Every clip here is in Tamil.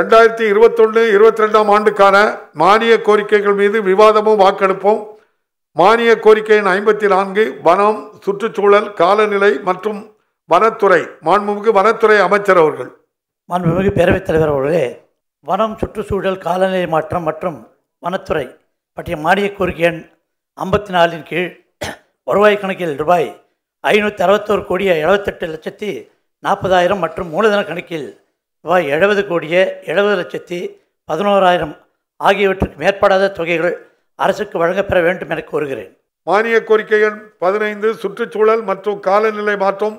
ரெண்டாயிரத்தி இருபத்தொன்று இருபத்தி ரெண்டாம் ஆண்டுக்கான மானிய கோரிக்கைகள் மீது விவாதமும் வாக்கெடுப்பும் மானிய கோரிக்கை எண் ஐம்பத்தி நான்கு வனம் சுற்றுச்சூழல் காலநிலை மற்றும் வனத்துறை மாண்புமிகு வனத்துறை அமைச்சர் அவர்கள் மாண்புமிகு பேரவைத் தலைவர் அவர்களே வனம் சுற்றுச்சூழல் காலநிலை மாற்றம் மற்றும் வனத்துறை பற்றிய மானிய கோரிக்கை எண் ஐம்பத்தி நாலின் கீழ் வருவாய் கணக்கில் ரூபாய் ஐநூற்றி அறுபத்தோரு கோடியே எழுபத்தெட்டு லட்சத்தி நாற்பதாயிரம் மற்றும் மூலதன கணக்கில் ரூபாய் எழுபது கோடியே எழுபது லட்சத்தி பதினோராயிரம் ஆகியவற்றுக்கு மேற்படாத தொகைகள் அரசுக்கு வழங்கப்பெற வேண்டும் என கோருகிறேன் மானிய கோரிக்கை எண் பதினைந்து சுற்றுச்சூழல் மற்றும் காலநிலை மாற்றம்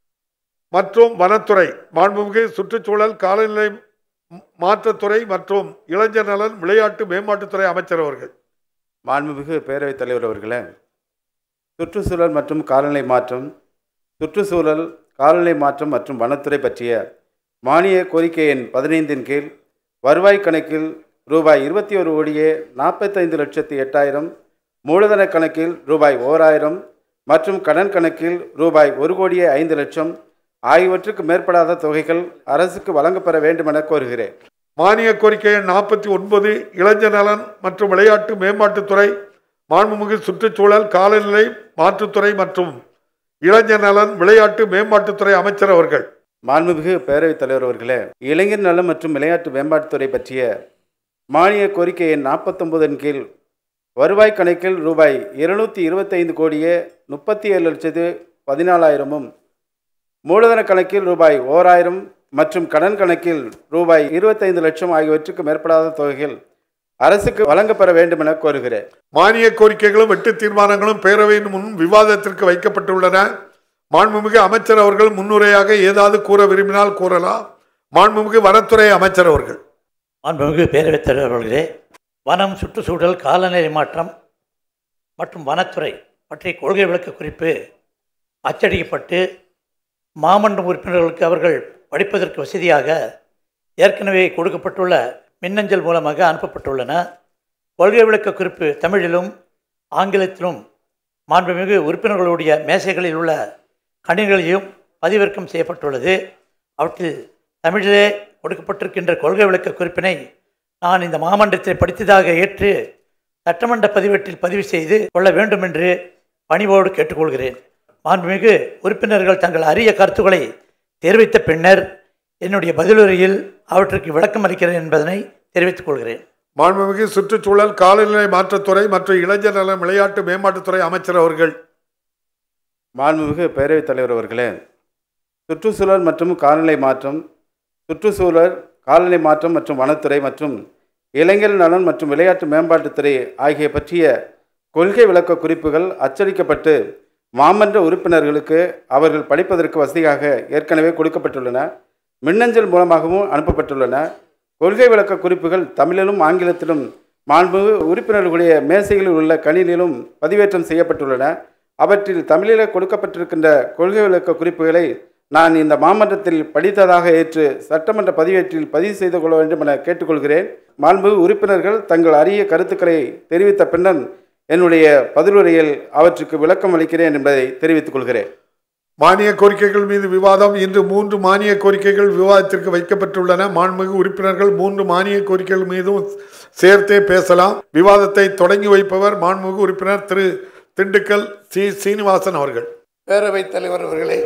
மற்றும் வனத்துறை மாண்புமிகு சுற்றுச்சூழல் காலநிலை ம்- மாற்றத்துறை மற்றும் இளைஞர் நலன் விளையாட்டு மேம்பாட்டுத்துறை அமைச்சர் அவர்கள் மாண்புமிகு பேரவைத் தலைவர் அவர்களே சுற்றுச்சூழல் மற்றும் காலநிலை மாற்றம் சுற்றுச்சூழல் காலநிலை மாற்றம் மற்றும் வனத்துறை பற்றிய மானிய கோரிக்கை எண் பதினைந்தின் கீழ் வருவாய் கணக்கில் ரூபாய் இருபத்தி ஒரு கோடியே நாற்பத்தைந்து லட்சத்தி எட்டாயிரம் மூலதன கணக்கில் ரூபாய் ஓராயிரம் மற்றும் கடன் கணக்கில் ரூபாய் ஒரு கோடியே ஐந்து லட்சம் ஆகியவற்றுக்கு மேற்படாத தொகைகள் அரசுக்கு வழங்கப்பெற வேண்டுமென கோருகிறேன் மானிய கோரிக்கை எண் நாற்பத்தி ஒன்பது இளைஞர் நலன் மற்றும் விளையாட்டு மேம்பாட்டுத்துறை மாண்புமிகு சுற்றுச்சூழல் காலநிலை மாற்றுத்துறை மற்றும் இளைஞர் நலன் விளையாட்டு மேம்பாட்டுத்துறை அமைச்சர் அவர்கள் மாண்புமிகு பேரவைத் தலைவர் அவர்களே இளைஞர் நலம் மற்றும் விளையாட்டு மேம்பாட்டுத்துறை பற்றிய மானிய கோரிக்கை எண் நாற்பத்தொன்பதின் கீழ் வருவாய் கணக்கில் ரூபாய் இருநூற்றி இருபத்தைந்து கோடியே முப்பத்தி ஏழு லட்சத்து பதினாலாயிரமும் மூலதன கணக்கில் ரூபாய் ஓராயிரம் மற்றும் கடன் கணக்கில் ரூபாய் இருபத்தைந்து லட்சம் ஆகியவற்றுக்கு மேற்படாத தொகைகள் அரசுக்கு வழங்கப்பெற வேண்டும் என கோருகிறேன் மானிய கோரிக்கைகளும் வெட்டு தீர்மானங்களும் பேரவையின் முன் விவாதத்திற்கு வைக்கப்பட்டுள்ளன மாண்புமிகு அமைச்சர் அவர்கள் முன்னுரையாக ஏதாவது கூற விரும்பினால் கூறலாம் மாண்புமிகு வனத்துறை அமைச்சர் அவர்கள் மாண்புமிகு பேரவைத் தலைவர் அவர்களே வனம் சுற்றுச்சூழல் காலநிலை மாற்றம் மற்றும் வனத்துறை பற்றிய கொள்கை விளக்க குறிப்பு அச்சடிக்கப்பட்டு மாமன்ற உறுப்பினர்களுக்கு அவர்கள் படிப்பதற்கு வசதியாக ஏற்கனவே கொடுக்கப்பட்டுள்ள மின்னஞ்சல் மூலமாக அனுப்பப்பட்டுள்ளன கொள்கை விளக்க குறிப்பு தமிழிலும் ஆங்கிலத்திலும் மாண்புமிகு உறுப்பினர்களுடைய மேசைகளில் உள்ள கணினிகளையும் பதிவிறக்கம் செய்யப்பட்டுள்ளது அவற்றில் தமிழிலே கொடுக்கப்பட்டிருக்கின்ற கொள்கை விளக்க குறிப்பினை நான் இந்த மாமன்றத்தில் படித்ததாக ஏற்று சட்டமன்ற பதிவேட்டில் பதிவு செய்து கொள்ள வேண்டும் என்று பணிவோடு கேட்டுக்கொள்கிறேன் மாண்புமிகு உறுப்பினர்கள் தங்கள் அரிய கருத்துக்களை தெரிவித்த பின்னர் என்னுடைய பதிலுரையில் அவற்றுக்கு விளக்கம் அளிக்கிறேன் என்பதனை தெரிவித்துக் கொள்கிறேன் மாண்புமிகு சுற்றுச்சூழல் காலநிலை மாற்றத்துறை மற்றும் இளைஞர் நலன் விளையாட்டு மேம்பாட்டுத்துறை அமைச்சர் அவர்கள் மாண்புமிகு பேரவைத் தலைவர் அவர்களே சுற்றுச்சூழல் மற்றும் காலநிலை மாற்றம் சுற்றுச்சூழல் காலநிலை மாற்றம் மற்றும் வனத்துறை மற்றும் இளைஞர் நலன் மற்றும் விளையாட்டு மேம்பாட்டுத்துறை ஆகிய பற்றிய கொள்கை விளக்க குறிப்புகள் அச்சடிக்கப்பட்டு மாமன்ற உறுப்பினர்களுக்கு அவர்கள் படிப்பதற்கு வசதியாக ஏற்கனவே கொடுக்கப்பட்டுள்ளன மின்னஞ்சல் மூலமாகவும் அனுப்பப்பட்டுள்ளன கொள்கை விளக்க குறிப்புகள் தமிழிலும் ஆங்கிலத்திலும் மாண்புமிகு உறுப்பினர்களுடைய மேசைகளில் உள்ள கணினியிலும் பதிவேற்றம் செய்யப்பட்டுள்ளன அவற்றில் தமிழிலே கொடுக்கப்பட்டிருக்கின்ற கொள்கை விளக்க குறிப்புகளை நான் இந்த மாமன்றத்தில் படித்ததாக ஏற்று சட்டமன்ற பதிவேற்றில் பதிவு செய்து கொள்ள வேண்டும் என கேட்டுக்கொள்கிறேன் மாண்புமிகு உறுப்பினர்கள் தங்கள் அரிய கருத்துக்களை தெரிவித்த பின்னர் என்னுடைய பதிலுரையில் அவற்றுக்கு விளக்கம் அளிக்கிறேன் என்பதை தெரிவித்துக் கொள்கிறேன் மானிய கோரிக்கைகள் மீது விவாதம் இன்று மூன்று மானிய கோரிக்கைகள் விவாதத்திற்கு வைக்கப்பட்டுள்ளன மாண்புமிகு உறுப்பினர்கள் மூன்று மானிய கோரிக்கைகள் மீதும் சேர்த்தே பேசலாம் விவாதத்தை தொடங்கி வைப்பவர் மாண்புமிகு உறுப்பினர் திரு திண்டுக்கல் சி சீனிவாசன் அவர்கள் பேரவைத் தலைவர் அவர்களே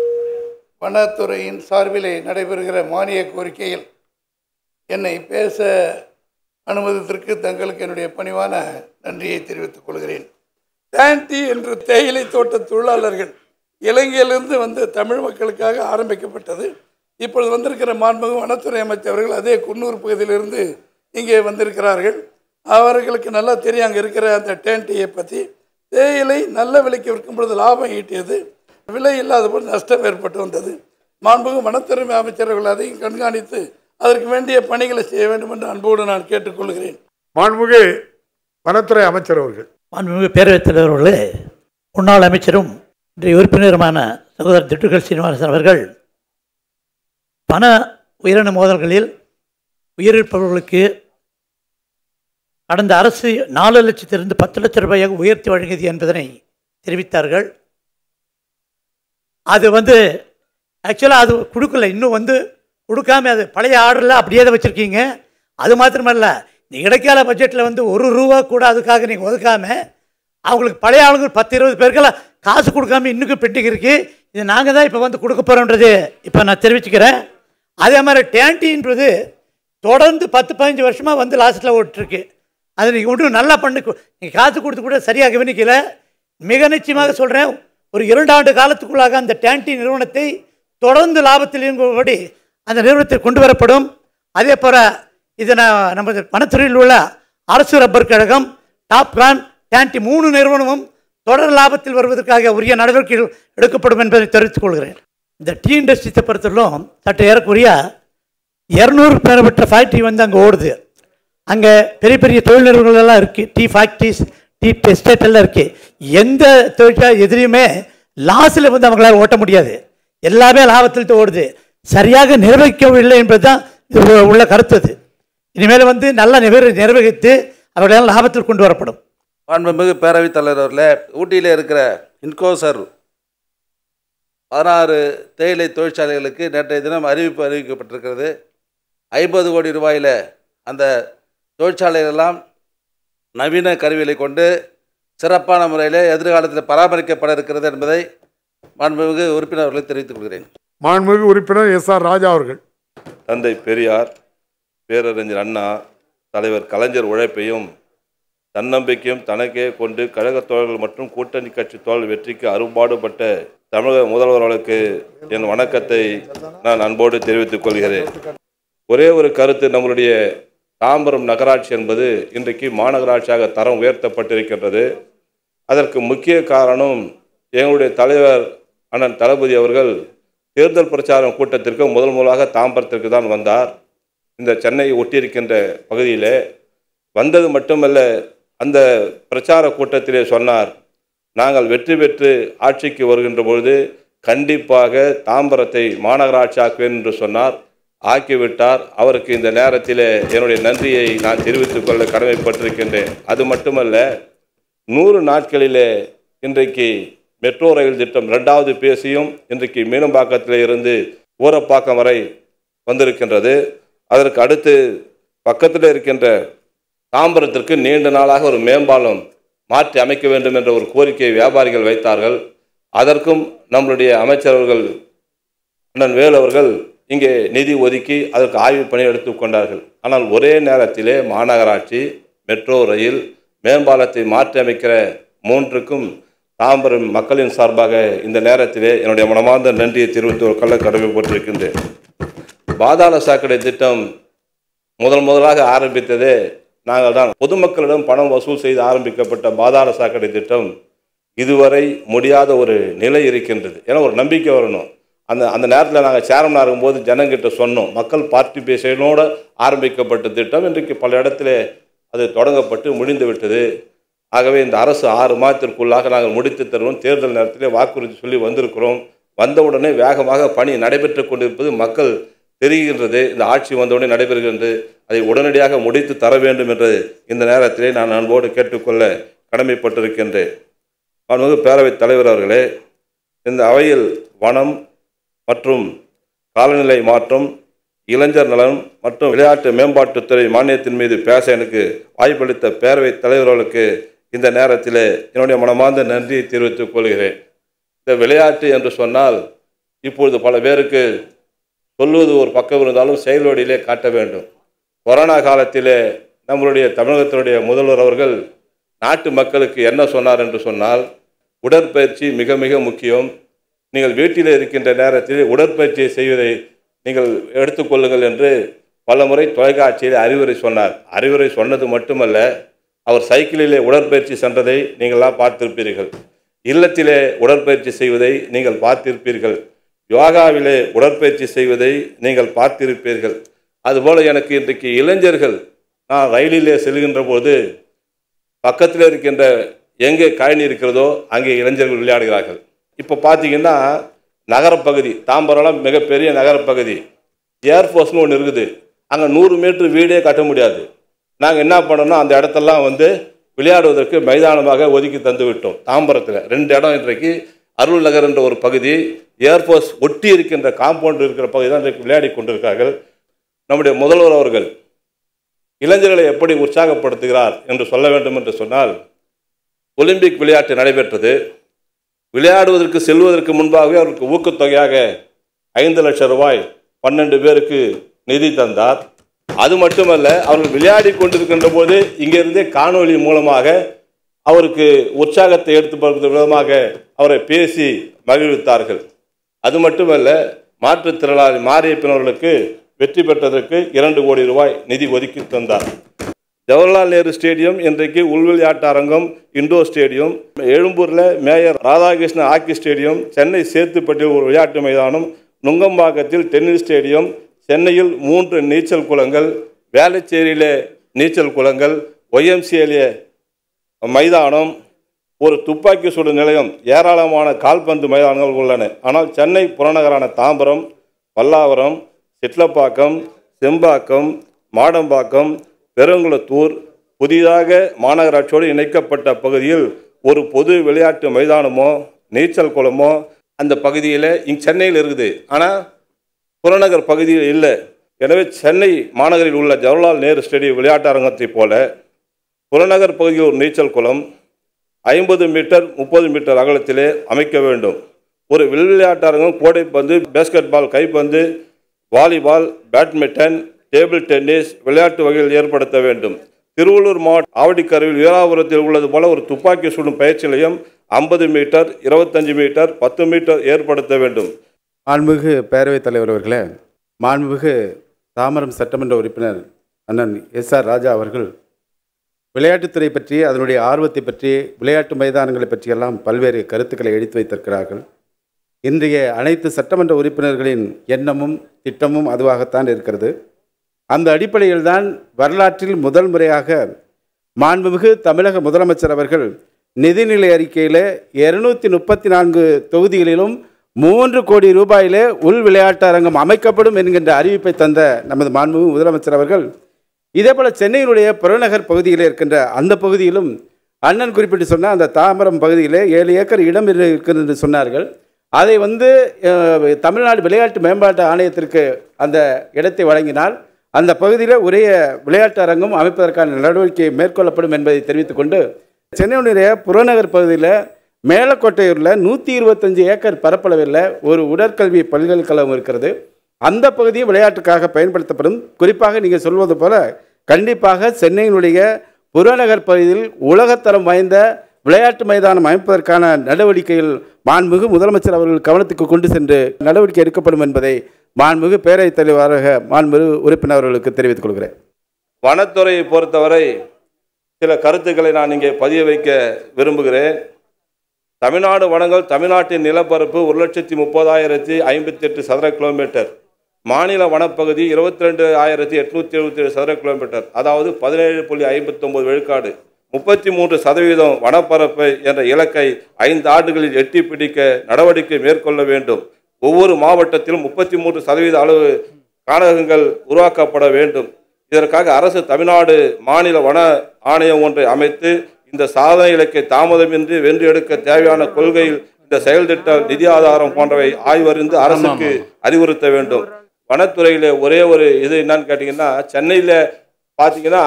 வனத்துறையின் சார்பிலே நடைபெறுகிற மானிய கோரிக்கையில் என்னை பேச அனுமதித்திற்கு தங்களுக்கு என்னுடைய பணிவான நன்றியை தெரிவித்துக் கொள்கிறேன் டேண்டி என்ற தேயிலை தோட்ட தொழிலாளர்கள் இலங்கையிலிருந்து வந்து தமிழ் மக்களுக்காக ஆரம்பிக்கப்பட்டது இப்பொழுது வந்திருக்கிற மாண்புமிகு வனத்துறை அமைச்சர்கள் அதே குன்னூர் பகுதியிலிருந்து இங்கே வந்திருக்கிறார்கள் அவர்களுக்கு நல்லா தெரியும் அங்கே இருக்கிற அந்த டேண்டியை பற்றி தேயிலை நல்ல விலைக்கு விற்கும் பொழுது லாபம் ஈட்டியது விலை இல்லாத போது நஷ்டம் ஏற்பட்டு வந்தது மாண்புமிகு வனத்துறை அமைச்சர்கள் அதையும் கண்காணித்து அதற்கு வேண்டிய பணிகளை செய்ய வேண்டும் என்று அன்போடு நான் கேட்டுக்கொள்கிறேன் மாண்புமிகு வனத்துறை அமைச்சர் அவர்கள் மாண்புமிகு பேரவைத் தலைவர் அவர்களே முன்னாள் அமைச்சரும் இன்றைய உறுப்பினருமான சகோதரர் திட்டுக்கல் சீனிவாசன் அவர்கள் பண உயிரின மோதல்களில் உயிரிழப்பவர்களுக்கு கடந்த அரசு நாலு லட்சத்திலிருந்து பத்து லட்சம் ரூபாயாக உயர்த்தி வழங்கியது என்பதனை தெரிவித்தார்கள் அது வந்து ஆக்சுவலாக அது கொடுக்கல இன்னும் வந்து கொடுக்காம அது பழைய ஆர்டரில் அப்படியே தான் வச்சுருக்கீங்க அது மாத்திரமல்ல இந்த இடைக்கால பட்ஜெட்டில் வந்து ஒரு ரூபா கூட அதுக்காக நீங்கள் ஒதுக்காம அவங்களுக்கு பழைய ஆளுங்க பத்து இருபது பேருக்கெல்லாம் காசு கொடுக்காம இன்னும் பெண்டிங் இருக்கு இது நாங்கள் தான் இப்போ வந்து கொடுக்க போகிறோன்றது இப்போ நான் தெரிவிச்சுக்கிறேன் அதே மாதிரி டேண்டின்றது தொடர்ந்து பத்து பதினஞ்சு வருஷமாக வந்து லாஸ்ட்டில் ஓட்டிருக்கு அது நீங்கள் ஒன்றும் நல்லா பண்ணு நீங்கள் காசு கொடுத்து கூட சரியாக கவனிக்கல மிக நிச்சயமாக சொல்கிறேன் ஒரு இரண்டாண்டு காலத்துக்குள்ளாக அந்த டேண்டி நிறுவனத்தை தொடர்ந்து லாபத்தில் இயங்கும்படி அந்த நிறுவனத்தில் கொண்டு வரப்படும் அதே போல் இது நான் நமது வனத்துறையில் உள்ள அரசு ரப்பர் கழகம் டாப்கான் டேண்டி மூணு நிறுவனமும் தொடர் லாபத்தில் வருவதற்காக உரிய நடவடிக்கைகள் எடுக்கப்படும் என்பதை தெரிவித்துக் கொள்கிறேன் இந்த டீ இண்டஸ்ட்ரீஸை பொறுத்தவரையிலும் சற்று ஏறக்குறைய இரநூறு பேரப்பட்ட ஃபேக்ட்ரி வந்து அங்கே ஓடுது அங்கே பெரிய பெரிய தொழில் நிறுவனங்கள் எல்லாம் இருக்குது டீ ஃபேக்ட்ரிஸ் டீ எஸ்டேட் எல்லாம் இருக்குது எந்த தொழிற்சா எதிரியுமே லாஸில் வந்து அவங்களால ஓட்ட முடியாது எல்லாமே லாபத்தில் தான் ஓடுது சரியாக நிர்வகிக்கவில்லை என்பது தான் இது உ- உள்ள கருத்து அது இனிமேல் வந்து நல்லா நிர்வ நிர்வகித்து அவர்களெல்லாம் லாபத்தில் கொண்டு வரப்படும் மாண்புமிகு பேரவைத் தலைவர் அவர்களே ஊட்டியில் இருக்கிற இன்கோசர் பதினாறு தேயிலை தொழிற்சாலைகளுக்கு நேற்றைய தினம் அறிவிப்பு அறிவிக்கப்பட்டிருக்கிறது ஐம்பது கோடி ரூபாயில் அந்த தொழிற்சாலைகளெல்லாம் நவீன கருவிகளை கொண்டு சிறப்பான முறையில் எதிர்காலத்தில் பராமரிக்கப்பட இருக்கிறது என்பதை மாண்புமிகு உறுப்பினர் அவர்களுக்கு தெரிவித்துக் கொள்கிறேன் மாண்புமிகு உறுப்பினர் எஸ் ஆர் ராஜா அவர்கள் தந்தை பெரியார் பேரறிஞர் அண்ணா தலைவர் கலைஞர் உழைப்பையும் தன்னம்பிக்கையும் தனக்கே கொண்டு கழகத் தோழர்கள் மற்றும் கூட்டணி கட்சி தோழர் வெற்றிக்கு அரும்பாடுபட்ட தமிழக முதல்வர்களுக்கு என் வணக்கத்தை நான் அன்போடு தெரிவித்துக் கொள்கிறேன் ஒரே ஒரு கருத்து நம்மளுடைய தாம்பரம் நகராட்சி என்பது இன்றைக்கு மாநகராட்சியாக தரம் உயர்த்தப்பட்டிருக்கின்றது அதற்கு முக்கிய காரணம் எங்களுடைய தலைவர் அண்ணன் தளபதி அவர்கள் தேர்தல் பிரச்சாரம் கூட்டத்திற்கு முதல் முதலாக தாம்பரத்திற்கு தான் வந்தார் இந்த சென்னையை ஒட்டியிருக்கின்ற பகுதியிலே வந்தது மட்டுமல்ல அந்த பிரச்சார கூட்டத்திலே சொன்னார் நாங்கள் வெற்றி பெற்று ஆட்சிக்கு வருகின்ற பொழுது கண்டிப்பாக தாம்பரத்தை மாநகராட்சி ஆக்குவேன் என்று சொன்னார் ஆக்கிவிட்டார் அவருக்கு இந்த நேரத்தில் என்னுடைய நன்றியை நான் தெரிவித்துக் கொள்ள கடமைப்பட்டிருக்கின்றேன் அது மட்டுமல்ல நூறு நாட்களிலே இன்றைக்கு மெட்ரோ ரயில் திட்டம் ரெண்டாவது பேசியும் இன்றைக்கு மீனம்பாக்கத்தில் இருந்து ஊரப்பாக்கம் வரை வந்திருக்கின்றது அதற்கு அடுத்து பக்கத்தில் இருக்கின்ற தாம்பரத்திற்கு நீண்ட நாளாக ஒரு மேம்பாலம் மாற்றி அமைக்க வேண்டும் என்ற ஒரு கோரிக்கையை வியாபாரிகள் வைத்தார்கள் அதற்கும் நம்மளுடைய அமைச்சர்கள் அண்ணன் வேலு அவர்கள் இங்கே நிதி ஒதுக்கி அதற்கு ஆய்வு பணி எடுத்துக்கொண்டார்கள் ஆனால் ஒரே நேரத்திலே மாநகராட்சி மெட்ரோ ரயில் மேம்பாலத்தை மாற்றி அமைக்கிற மூன்றுக்கும் தாம்பரம் மக்களின் சார்பாக இந்த நேரத்திலே என்னுடைய மனமார்ந்த நன்றியை தெரிவித்து கொள்ள கடமைப்பட்டிருக்கின்றேன் பாதாள சாக்கடை திட்டம் முதல் முதலாக ஆரம்பித்ததே நாங்கள் தான் பொதுமக்களிடம் பணம் வசூல் செய்து ஆரம்பிக்கப்பட்ட பாதாள சாக்கடை திட்டம் இதுவரை முடியாத ஒரு நிலை இருக்கின்றது ஏன்னா ஒரு நம்பிக்கை வரணும் அந்த அந்த நேரத்தில் நாங்கள் சேரமனாக இருக்கும்போது ஜனங்கிட்ட சொன்னோம் மக்கள் பார்ட்டிசிபேஷனோடு ஆரம்பிக்கப்பட்ட திட்டம் இன்றைக்கு பல இடத்துல அது தொடங்கப்பட்டு முடிந்து விட்டது ஆகவே இந்த அரசு ஆறு மாதத்திற்குள்ளாக நாங்கள் முடித்து தருவோம் தேர்தல் நேரத்திலே வாக்குறுதி சொல்லி வந்திருக்கிறோம் வந்தவுடனே வேகமாக பணி நடைபெற்று கொண்டிருப்பது மக்கள் தெரிகின்றது இந்த ஆட்சி வந்தவுடனே நடைபெறுகின்றது அதை உடனடியாக முடித்து தர வேண்டும் என்று இந்த நேரத்திலே நான் அன்போடு கேட்டுக்கொள்ள கடமைப்பட்டிருக்கின்றேன் மாண்புமிகு பேரவைத் தலைவர் அவர்களே இந்த அவையில் வனம் மற்றும் காலநிலை மாற்றம் இளைஞர் நலன் மற்றும் விளையாட்டு மேம்பாட்டுத்துறை மானியத்தின் மீது பேச எனக்கு வாய்ப்பளித்த பேரவைத் தலைவர்களுக்கு இந்த நேரத்தில் என்னுடைய மனமார்ந்த நன்றியை தெரிவித்துக் கொள்கிறேன் இந்த விளையாட்டு என்று சொன்னால் இப்பொழுது பல பேருக்கு சொல்லுவது ஒரு பக்கம் இருந்தாலும் செயல்வடியிலே காட்ட வேண்டும் கொரோனா காலத்திலே நம்மளுடைய தமிழகத்தினுடைய முதல்வர் அவர்கள் நாட்டு மக்களுக்கு என்ன சொன்னார் என்று சொன்னால் உடற்பயிற்சி மிக மிக முக்கியம் நீங்கள் வீட்டில் இருக்கின்ற நேரத்தில் உடற்பயிற்சியை செய்வதை நீங்கள் எடுத்துக்கொள்ளுங்கள் என்று பலமுறை தொலைக்காட்சியில் அறிவுரை சொன்னார் அறிவுரை சொன்னது மட்டுமல்ல அவர் சைக்கிளிலே உடற்பயிற்சி சென்றதை நீங்களாம் பார்த்திருப்பீர்கள் இல்லத்திலே உடற்பயிற்சி செய்வதை நீங்கள் பார்த்திருப்பீர்கள் யோகாவிலே உடற்பயிற்சி செய்வதை நீங்கள் பார்த்திருப்பீர்கள் அதுபோல் எனக்கு இன்றைக்கு இளைஞர்கள் நான் ரயிலிலே செல்கின்ற போது பக்கத்தில் இருக்கின்ற எங்கே காய்னி இருக்கிறதோ அங்கே இளைஞர்கள் விளையாடுகிறார்கள் இப்போ பார்த்தீங்கன்னா நகரப்பகுதி தாம்பரம்லாம் மிகப்பெரிய நகரப்பகுதி ஏர்ஃபோர்ஸ்னு ஒன்று இருக்குது அங்கே நூறு மீட்டர் வீடே கட்ட முடியாது நாங்கள் என்ன பண்ணோம்னா அந்த இடத்தெல்லாம் வந்து விளையாடுவதற்கு மைதானமாக ஒதுக்கி தந்து விட்டோம் தாம்பரத்தில் ரெண்டு இடம் இன்றைக்கு அருள் நகர் என்ற ஒரு பகுதி ஏர்ஃபோர்ஸ் ஒட்டி இருக்கின்ற காம்பவுண்ட் இருக்கிற பகுதி தான் இன்றைக்கு விளையாடி கொண்டிருக்கிறார்கள் நம்முடைய முதல்வர் அவர்கள் இளைஞர்களை எப்படி உற்சாகப்படுத்துகிறார் என்று சொல்ல வேண்டும் என்று சொன்னால் ஒலிம்பிக் விளையாட்டு நடைபெற்றது விளையாடுவதற்கு செல்வதற்கு முன்பாகவே அவருக்கு ஊக்கத்தொகையாக ஐந்து லட்சம் ரூபாய் பன்னெண்டு பேருக்கு நிதி தந்தார் அது மட்டுமல்ல அவர்கள் விளையாடி கொண்டிருக்கின்ற போது இங்கிருந்தே காணொளி மூலமாக அவருக்கு உற்சாகத்தை எடுத்து பார்க்கிற விதமாக அவரை பேசி மகிழ்வித்தார்கள் அது மட்டுமல்ல மாற்றுத்திறனாளி மாரியப்பனவர்களுக்கு வெற்றி பெற்றதற்கு இரண்டு கோடி ரூபாய் நிதி ஒதுக்கி தந்தார் ஜவஹர்லால் நேரு ஸ்டேடியம் இன்றைக்கு உள்விளையாட்டு அரங்கம் இண்டோர் ஸ்டேடியம் எழும்பூரில் mayor Radhakrishnan hockey stadium Chennai சேத்துப்பட்டியில் ஒரு விளையாட்டு மைதானம் நுங்கம்பாக்கத்தில் டென்னிஸ் ஸ்டேடியம் சென்னையில் மூன்று நீச்சல் குளங்கள் வேளச்சேரியிலே நீச்சல் குளங்கள் ஒய்எம்சிஏலே மைதானம் ஒரு துப்பாக்கி சுடும் நிலையம் ஏராளமான கால்பந்து மைதானங்கள் உள்ளன ஆனால் சென்னை புறநகரான தாம்பரம் பல்லாவரம் சிட்லப்பாக்கம் செம்பாக்கம் மாடம்பாக்கம் பெருங்குளத்தூர் புதிதாக மாநகராட்சியோடு இணைக்கப்பட்ட பகுதியில் ஒரு பொது விளையாட்டு மைதானமோ நீச்சல் குளமோ அந்த பகுதியில் இங்கே சென்னையில் இருக்குது ஆனால் புறநகர் பகுதியில் இல்லை எனவே சென்னை மாநகரில் உள்ள ஜவஹர்லால் நேரு ஸ்டேடியம் விளையாட்டு அரங்கத்தைப் போல புறநகர் பகுதியில் ஒரு நீச்சல் குளம் ஐம்பது மீட்டர் முப்பது மீட்டர் அகலத்திலே அமைக்க வேண்டும் ஒரு விளையாட்டு அரங்கம் கோடைப்பந்து பேஸ்கெட் பால் கைப்பந்து வாலிபால் பேட்மிண்டன் டேபிள் டென்னிஸ் விளையாட்டு வகையில் ஏற்படுத்த வேண்டும் திருவள்ளூர் மாவட்ட ஆவடிக்கருவில் வீராபுரத்தில் உள்ளது போல ஒரு துப்பாக்கி சுடும் பயிற்சி நிலையம் ஐம்பது மீட்டர் இருபத்தஞ்சு மீட்டர் பத்து மீட்டர் ஏற்படுத்த வேண்டும் மாண்புமிகு பேரவைத் தலைவர் அவர்களே மாண்புமிகு தாமரம் சட்டமன்ற உறுப்பினர் அண்ணன் எஸ் ஆர் ராஜா அவர்கள் விளையாட்டுத்துறை பற்றி அதனுடைய ஆர்வத்தை பற்றி விளையாட்டு மைதானங்களை பற்றியெல்லாம் பல்வேறு கருத்துக்களை எடுத்து வைத்திருக்கிறார்கள் இன்றைய அனைத்து சட்டமன்ற உறுப்பினர்களின் எண்ணமும் திட்டமும் அதுவாகத்தான் இருக்கிறது அந்த அடிப்படையில் தான் வரலாற்றில் முதல் முறையாக மாண்புமிகு தமிழக முதலமைச்சர் அவர்கள் நிதிநிலை அறிக்கையில் இருநூத்தி முப்பத்தி நான்கு தொகுதிகளிலும் மூன்று கோடி ரூபாயிலே உள் விளையாட்டு அரங்கம் அமைக்கப்படும் என்கின்ற அறிவிப்பை தந்த நமது மாண்புமிகு முதலமைச்சர் அவர்கள் இதேபோல் சென்னையினுடைய புறநகர் பகுதியில் இருக்கின்ற அந்த பகுதியிலும் அண்ணன் குறிப்பிட்டு சொன்ன அந்த தாம்பரம் பகுதியிலே ஏழு ஏக்கர் இடம் இரு- இருக்கிறது என்று சொன்னார்கள் அதை வந்து அஹ், தமிழ்நாடு விளையாட்டு மேம்பாட்டு ஆணையத்திற்கு அந்த இடத்தை வழங்கினால் அந்த பகுதியில் உரிய விளையாட்டு அரங்கம் அமைப்பதற்கான நடவடிக்கை மேற்கொள்ளப்படும் என்பதை தெரிவித்துக் கொண்டு சென்னையினுடைய புறநகர் பகுதியில் மேலக்கோட்டையூரில் நூற்றி இருபத்தஞ்சு ஏக்கர் பரப்பளவில் ஒரு உடற்கல்வி பல்கலைக்கழகம் இருக்கிறது அந்த பகுதியும் விளையாட்டுக்காக பயன்படுத்தப்படும் குறிப்பாக நீங்கள் சொல்வது போல கண்டிப்பாக சென்னையினுடைய புறநகர் பகுதியில் உலகத்தரம் வாய்ந்த விளையாட்டு மைதானம் அமைப்பதற்கான நடவடிக்கைகள் மாண்புமிகு முதலமைச்சர் அவர்கள் கவனத்துக்கு கொண்டு சென்று நடவடிக்கை எடுக்கப்படும் என்பதை மாண்புமிகு பேரவைத் தலைவராக மாண்புமிகு உறுப்பினர் அவர்களுக்கு தெரிவித்துக் கொள்கிறேன் வனத்துறையை பொறுத்தவரை சில கருத்துக்களை நான் இங்கே பதிய வைக்க விரும்புகிறேன் தமிழ்நாடு வனங்கள் தமிழ்நாட்டின் நிலப்பரப்பு ஒரு லட்சத்தி முப்பதாயிரத்தி ஐம்பத்தி எட்டு சதுர கிலோமீட்டர் மாநில வனப்பகுதி இருபத்தி ரெண்டு ஆயிரத்தி எட்நூத்தி எழுபத்தி ஏழு சதுர கிலோமீட்டர் அதாவது பதினேழு புள்ளி ஐம்பத்தொம்பது விழுக்காடு முப்பத்தி மூன்று சதவீதம் வனப்பரப்பு என்ற இலக்கை ஐந்து ஆண்டுகளில் எட்டி பிடிக்க நடவடிக்கை மேற்கொள்ள வேண்டும் ஒவ்வொரு மாவட்டத்திலும் முப்பத்தி மூன்று சதவீத அளவு காணகங்கள் உருவாக்கப்பட வேண்டும் இதற்காக அரசு தமிழ்நாடு மாநில வன ஆணையம் ஒன்றை அமைத்து இந்த சாதனை இலக்கை தாமதமின்றி வென்று எடுக்க தேவையான கொள்கையில் இந்த செயல் திட்ட நிதி ஆதாரம் போன்றவை ஆய்வறிந்து அரசுக்கு அறிவுறுத்த வேண்டும் வனத்துறையில ஒரே ஒரு இது என்னன்னு கேட்டிங்கன்னா சென்னையில் பார்த்தீங்கன்னா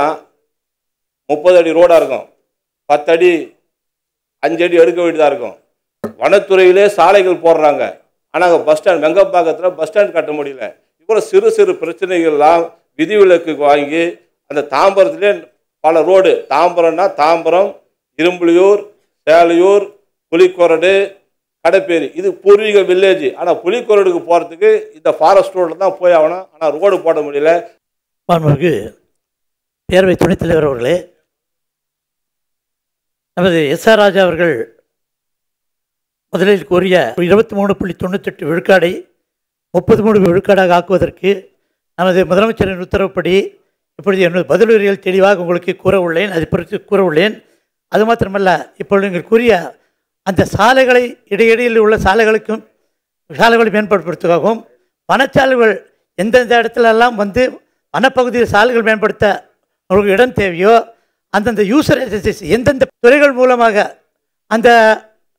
முப்பது அடி ரோடாக இருக்கும் பத்தடி அஞ்சு அடி எடுக்க வேண்டியதாக இருக்கும் வனத்துறையிலே சாலைகள் போடுறாங்க ஆனால் பஸ் ஸ்டாண்ட் வெங்கப்பாக்கத்தில் பஸ் ஸ்டாண்ட் கட்ட முடியல இவ்வளோ சிறு சிறு பிரச்சனைகள்லாம் விதிவிலக்கு வாங்கி அந்த தாம்பரத்திலே பல ரோடு தாம்பரம்னா தாம்பரம் இரும்புலியூர் சேலையூர் புலிக்கொரடு கடைப்பேரி இது பூர்வீக வில்லேஜ் ஆனால் புலிக்கொரடுக்கு போகிறதுக்கு இந்த ஃபாரஸ்ட் ரோடில் தான் போய் ஆகணும் ஆனால் ரோடு போட முடியல மாண்புமிகு பேரவை துணைத் தலைவர் அவர்களே நமது எஸ் ஆர் ராஜா அவர்கள் முதலில் கூறிய இருபத்தி மூணு புள்ளி தொண்ணூத்தெட்டு விழுக்காடை முப்பது மூணு விழுக்காடாக ஆக்குவதற்கு நமது முதலமைச்சரின் உத்தரவுப்படி இப்பொழுது என்னுடைய பதிலுரையில் தெளிவாக உங்களுக்கு கூற உள்ளேன் அதை குறித்து கூற உள்ளேன் அது மாத்திரமல்ல இப்பொழுது நீங்கள் கூறிய அந்த சாலைகளை இடையிடையில் உள்ள சாலைகளுக்கும் சாலைகளை மேம்படுத்துவதற்காகவும் வனச்சாலைகள் எந்தெந்த இடத்துல எல்லாம் வந்து வனப்பகுதியில் சாலைகள் மேம்படுத்த அவங்களுக்கு இடம் தேவையோ அந்தந்த யூசர் ஏஜென்சிஸ் எந்தெந்த துறைகள் மூலமாக அந்த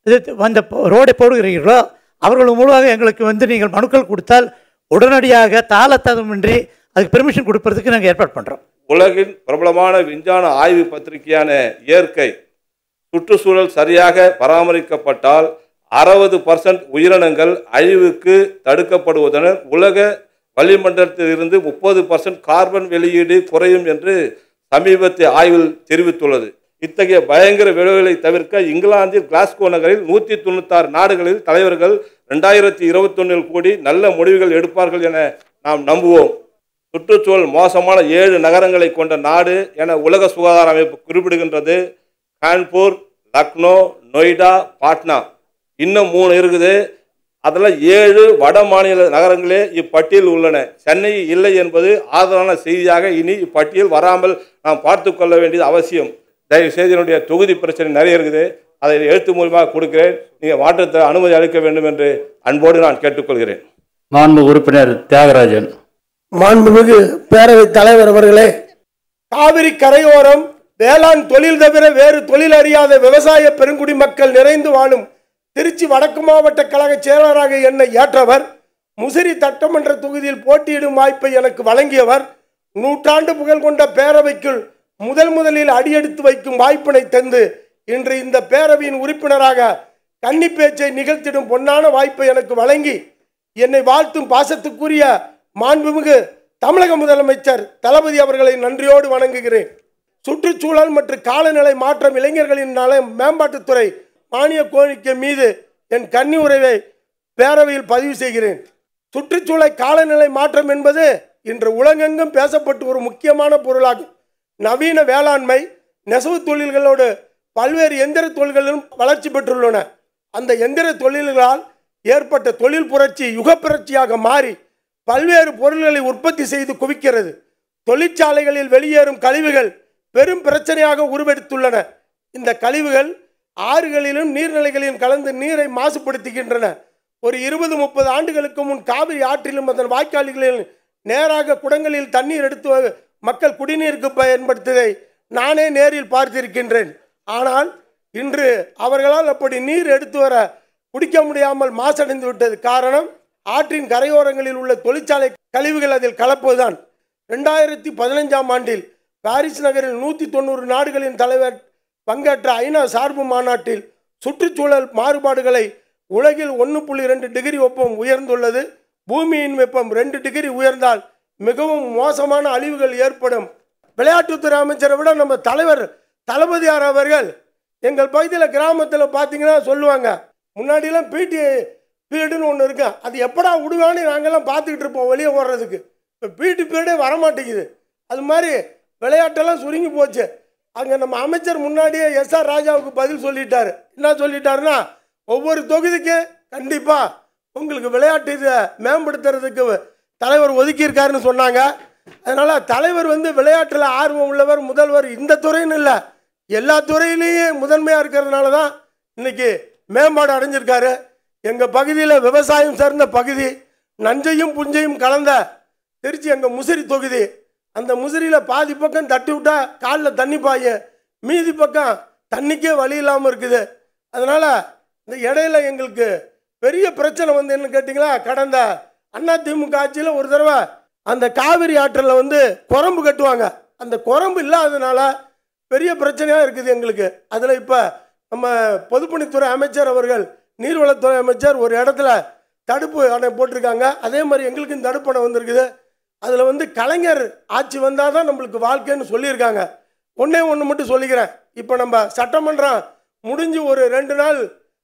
இது அந்த போ- ரோடை போடுகிறீர்களோ அவர்கள் மூலமாக எங்களுக்கு வந்து நீங்கள் மனுக்கள் கொடுத்தால் உடனடியாக தாளத்ததமின்றி அதுக்கு பெர்மிஷன் கொடுப்பதற்கு நாங்கள் ஏற்பாடு பண்ணுறோம் உலகின் பிரபலமான விஞ்ஞான ஆய்வு பத்திரிகையான இயற்கை சுற்றுச்சூழல் சரியாக பராமரிக்கப்பட்டால் அறுபது பர்சன்ட் உயிரினங்கள் அழிவுக்கு தடுக்கப்படுவதுடன் உலக வளிமண்டலத்திலிருந்து முப்பது பர்சன்ட் கார்பன் வெளியீடு குறையும் என்று சமீபத்திய ஆய்வில் தெரிவித்துள்ளது இத்தகைய பயங்கர விளைவுகளை தவிர்க்க இங்கிலாந்தில் கிளாஸ்கோ நகரில் நூற்றி தொண்ணூத்தாறு நாடுகளில் தலைவர்கள் ரெண்டாயிரத்தி இருபத்தொன்னில் கூடி நல்ல முடிவுகள் எடுப்பார்கள் என நாம் நம்புவோம் சுற்றுச்சூழல் மோசமான ஏழு நகரங்களை கொண்ட நாடு என உலக சுகாதார அமைப்பு குறிப்பிடுகின்றது கான்பூர் லக்னோ நொய்டா பாட்னா இன்னும் மூணு இருக்குது அதில் ஏழு வட மாநில நகரங்களே இப்பட்டியல் உள்ளன சென்னை இல்லை என்பது ஆதரவான செய்தியாக இனி இப்பட்டியல் வராமல் நாம் பார்த்து கொள்ள வேண்டியது அவசியம் தயவு செய்து என்னுடைய தொகுதி பிரச்சனை நிறைய இருக்குது அதை எழுத்து மூலமாக கொடுக்கிறேன் நீங்கள் மாற்றத்தை அனுமதி அளிக்க வேண்டும் என்று அன்போடு நான் கேட்டுக்கொள்கிறேன் மாண்பு உறுப்பினர் தியாகராஜன் மாண்புமிகு பேரவைத் தலைவர் அவர்களே காவிரி கரையோரம் வேளாண் தொழில் தவிர வேறு தொழில் அறியாத விவசாய பெருங்குடி மக்கள் நிறைந்து வாழும் திருச்சி வடக்கு மாவட்ட கழக செயலராக என்னை ஏற்றவர் முசிறி சட்டமன்ற தொகுதியில் போட்டியிடும் வாய்ப்பை எனக்கு வழங்கியவர் நூற்றாண்டு புகழ் கொண்ட பேரவைக்குள் முதல் முதலில் அடியெடுத்து வைக்கும் வாய்ப்பினை தந்து இன்று இந்த பேரவையின் உறுப்பினராக கன்னி பேச்சை நிகழ்த்திடும் பொன்னான வாய்ப்பை எனக்கு வழங்கி என்னை வாழ்த்தும் பாசத்துக்குரிய மாண்புமிகு தமிழக முதலமைச்சர் தளபதி அவர்களை நன்றியோடு வணங்குகிறேன் சுற்றுச்சூழல் மற்றும் காலநிலை மாற்றம் இளைஞர்களின் நல மேம்பாட்டுத்துறை மானிய கோரிக்கை மீது என் கன்னி உரைவை பேரவையில் பதிவு செய்கிறேன் சுற்றுச்சூழல் காலநிலை மாற்றம் என்பது இன்று உலகெங்கும் பேசப்பட்டு ஒரு முக்கியமான பொருளாகும் நவீன வேளாண்மை நெசவு தொழில்களோடு பல்வேறு எந்திர தொழில்களும் வளர்ச்சி பெற்றுள்ளன அந்த எந்திர தொழில்களால் ஏற்பட்ட தொழில் புரட்சி யுக புரட்சியாக மாறி பல்வேறு பொருள்களை உற்பத்தி செய்து குவிக்கிறது தொழிற்சாலைகளில் வெளியேறும் கழிவுகள் பெரும் பிரச்சனையாக உருவெடுத்துள்ளன இந்த கழிவுகள் ஆறுகளிலும் நீர்நிலைகளிலும் கலந்து நீரை மாசுபடுத்துகின்றன ஒரு இருபது முப்பது ஆண்டுகளுக்கு முன் காவிரி ஆற்றிலும் அதன் வாய்க்கால்களில் நேராக குடங்களில் தண்ணீர் எடுத்து வ- மக்கள் குடிநீருக்கு பயன்படுத்துவதை நானே நேரில் பார்த்திருக்கின்றேன் ஆனால் இன்று அவர்களால் அப்படி நீர் எடுத்து வர குடிக்க முடியாமல் மாசடைந்து விட்டது காரணம் ஆற்றின் கரையோரங்களில் உள்ள தொழிற்சாலை கழிவுகள் அதில் கலப்பதுதான் ரெண்டாயிரத்தி பதினைஞ்சாம் ஆண்டில் பாரிஸ் நகரில் நூற்றி தொண்ணூறு நாடுகளின் தலைவர் பங்கேற்ற ஐநா சார்பு மாநாட்டில் சுற்றுச்சூழல் மாறுபாடுகளை உலகில் ஒன்று புள்ளி ரெண்டு டிகிரி வெப்பம் உயர்ந்துள்ளது பூமியின் வெப்பம் ரெண்டு டிகிரி உயர்ந்தால் மிகவும் மோசமான அழிவுகள் ஏற்படும் விளையாட்டுத்துறை அமைச்சரை விட நம்ம தலைவர் தளபதியார் அவர்கள் எங்கள் பகுதியில் கிராமத்தில் பார்த்தீங்கன்னா சொல்லுவாங்க முன்னாடிலாம் பிடி பீரியடுன்னு ஒன்று இருக்கு அது எப்படா விடுவான்னு நாங்கெல்லாம் பார்த்துக்கிட்டு இருப்போம் வெளியே ஓடுறதுக்கு இப்போ பிடி பீரியடே வரமாட்டேங்குது அது மாதிரி விளையாட்டெல்லாம் சுருங்கி போச்சு அங்கே நம்ம அமைச்சர் முன்னாடியே எஸ்ஆர் ராஜாவுக்கு பதில் சொல்லிட்டாரு என்ன சொல்லிட்டாருன்னா ஒவ்வொரு தொகுதிக்கு கண்டிப்பாக உங்களுக்கு விளையாட்டு இதை மேம்படுத்துறதுக்கு தலைவர் ஒதுக்கியிருக்காருன்னு சொன்னாங்க அதனால் தலைவர் வந்து விளையாட்டில் ஆர்வம் உள்ளவர் முதல்வர் இந்த துறைன்னு இல்லை எல்லா துறையிலையும் முதன்மையாக இருக்கிறதுனால தான் இன்னைக்கு மேம்பாடு அடைஞ்சிருக்காரு எங்கள் பகுதியில் விவசாயம் சார்ந்த பகுதி நஞ்சையும் புஞ்சையும் கலந்த திருச்சி எங்கள் முசிறி தொகுதி அந்த முசிறியில் பாதி பக்கம் தட்டி விட்டா காலில் தண்ணி பாயும் மீதி பக்கம் தண்ணிக்கே வழி இல்லாமல் இருக்குது அதனால் இந்த இடையில எங்களுக்கு பெரிய பிரச்சனை வந்து என்ன கேட்டிங்களா கடந்த அதிமுக ஆட்சியில் ஒரு தடவை அந்த காவிரி ஆற்றில் வந்து குரம்பு கட்டுவாங்க அந்த குரம்பு இல்லாததுனால பெரிய பிரச்சனையாக இருக்குது எங்களுக்கு அதில் இப்போ நம்ம பொதுப்பணித்துறை அமைச்சர் அவர்கள் நீர்வளத்துறை அமைச்சர் ஒரு இடத்துல தடுப்பு அணை போட்டிருக்காங்க அதே மாதிரி எங்களுக்கும் தடுப்பு அணை வந்திருக்குது அதில் வந்து கலைஞர் ஆட்சி வந்தால் தான் நம்மளுக்கு வாழ்க்கைன்னு சொல்லியிருக்காங்க ஒன்றே ஒன்று மட்டும் சொல்லிக்கிறேன் இப்போ நம்ம சட்டமன்றம் முடிஞ்சு ஒரு ரெண்டு நாள்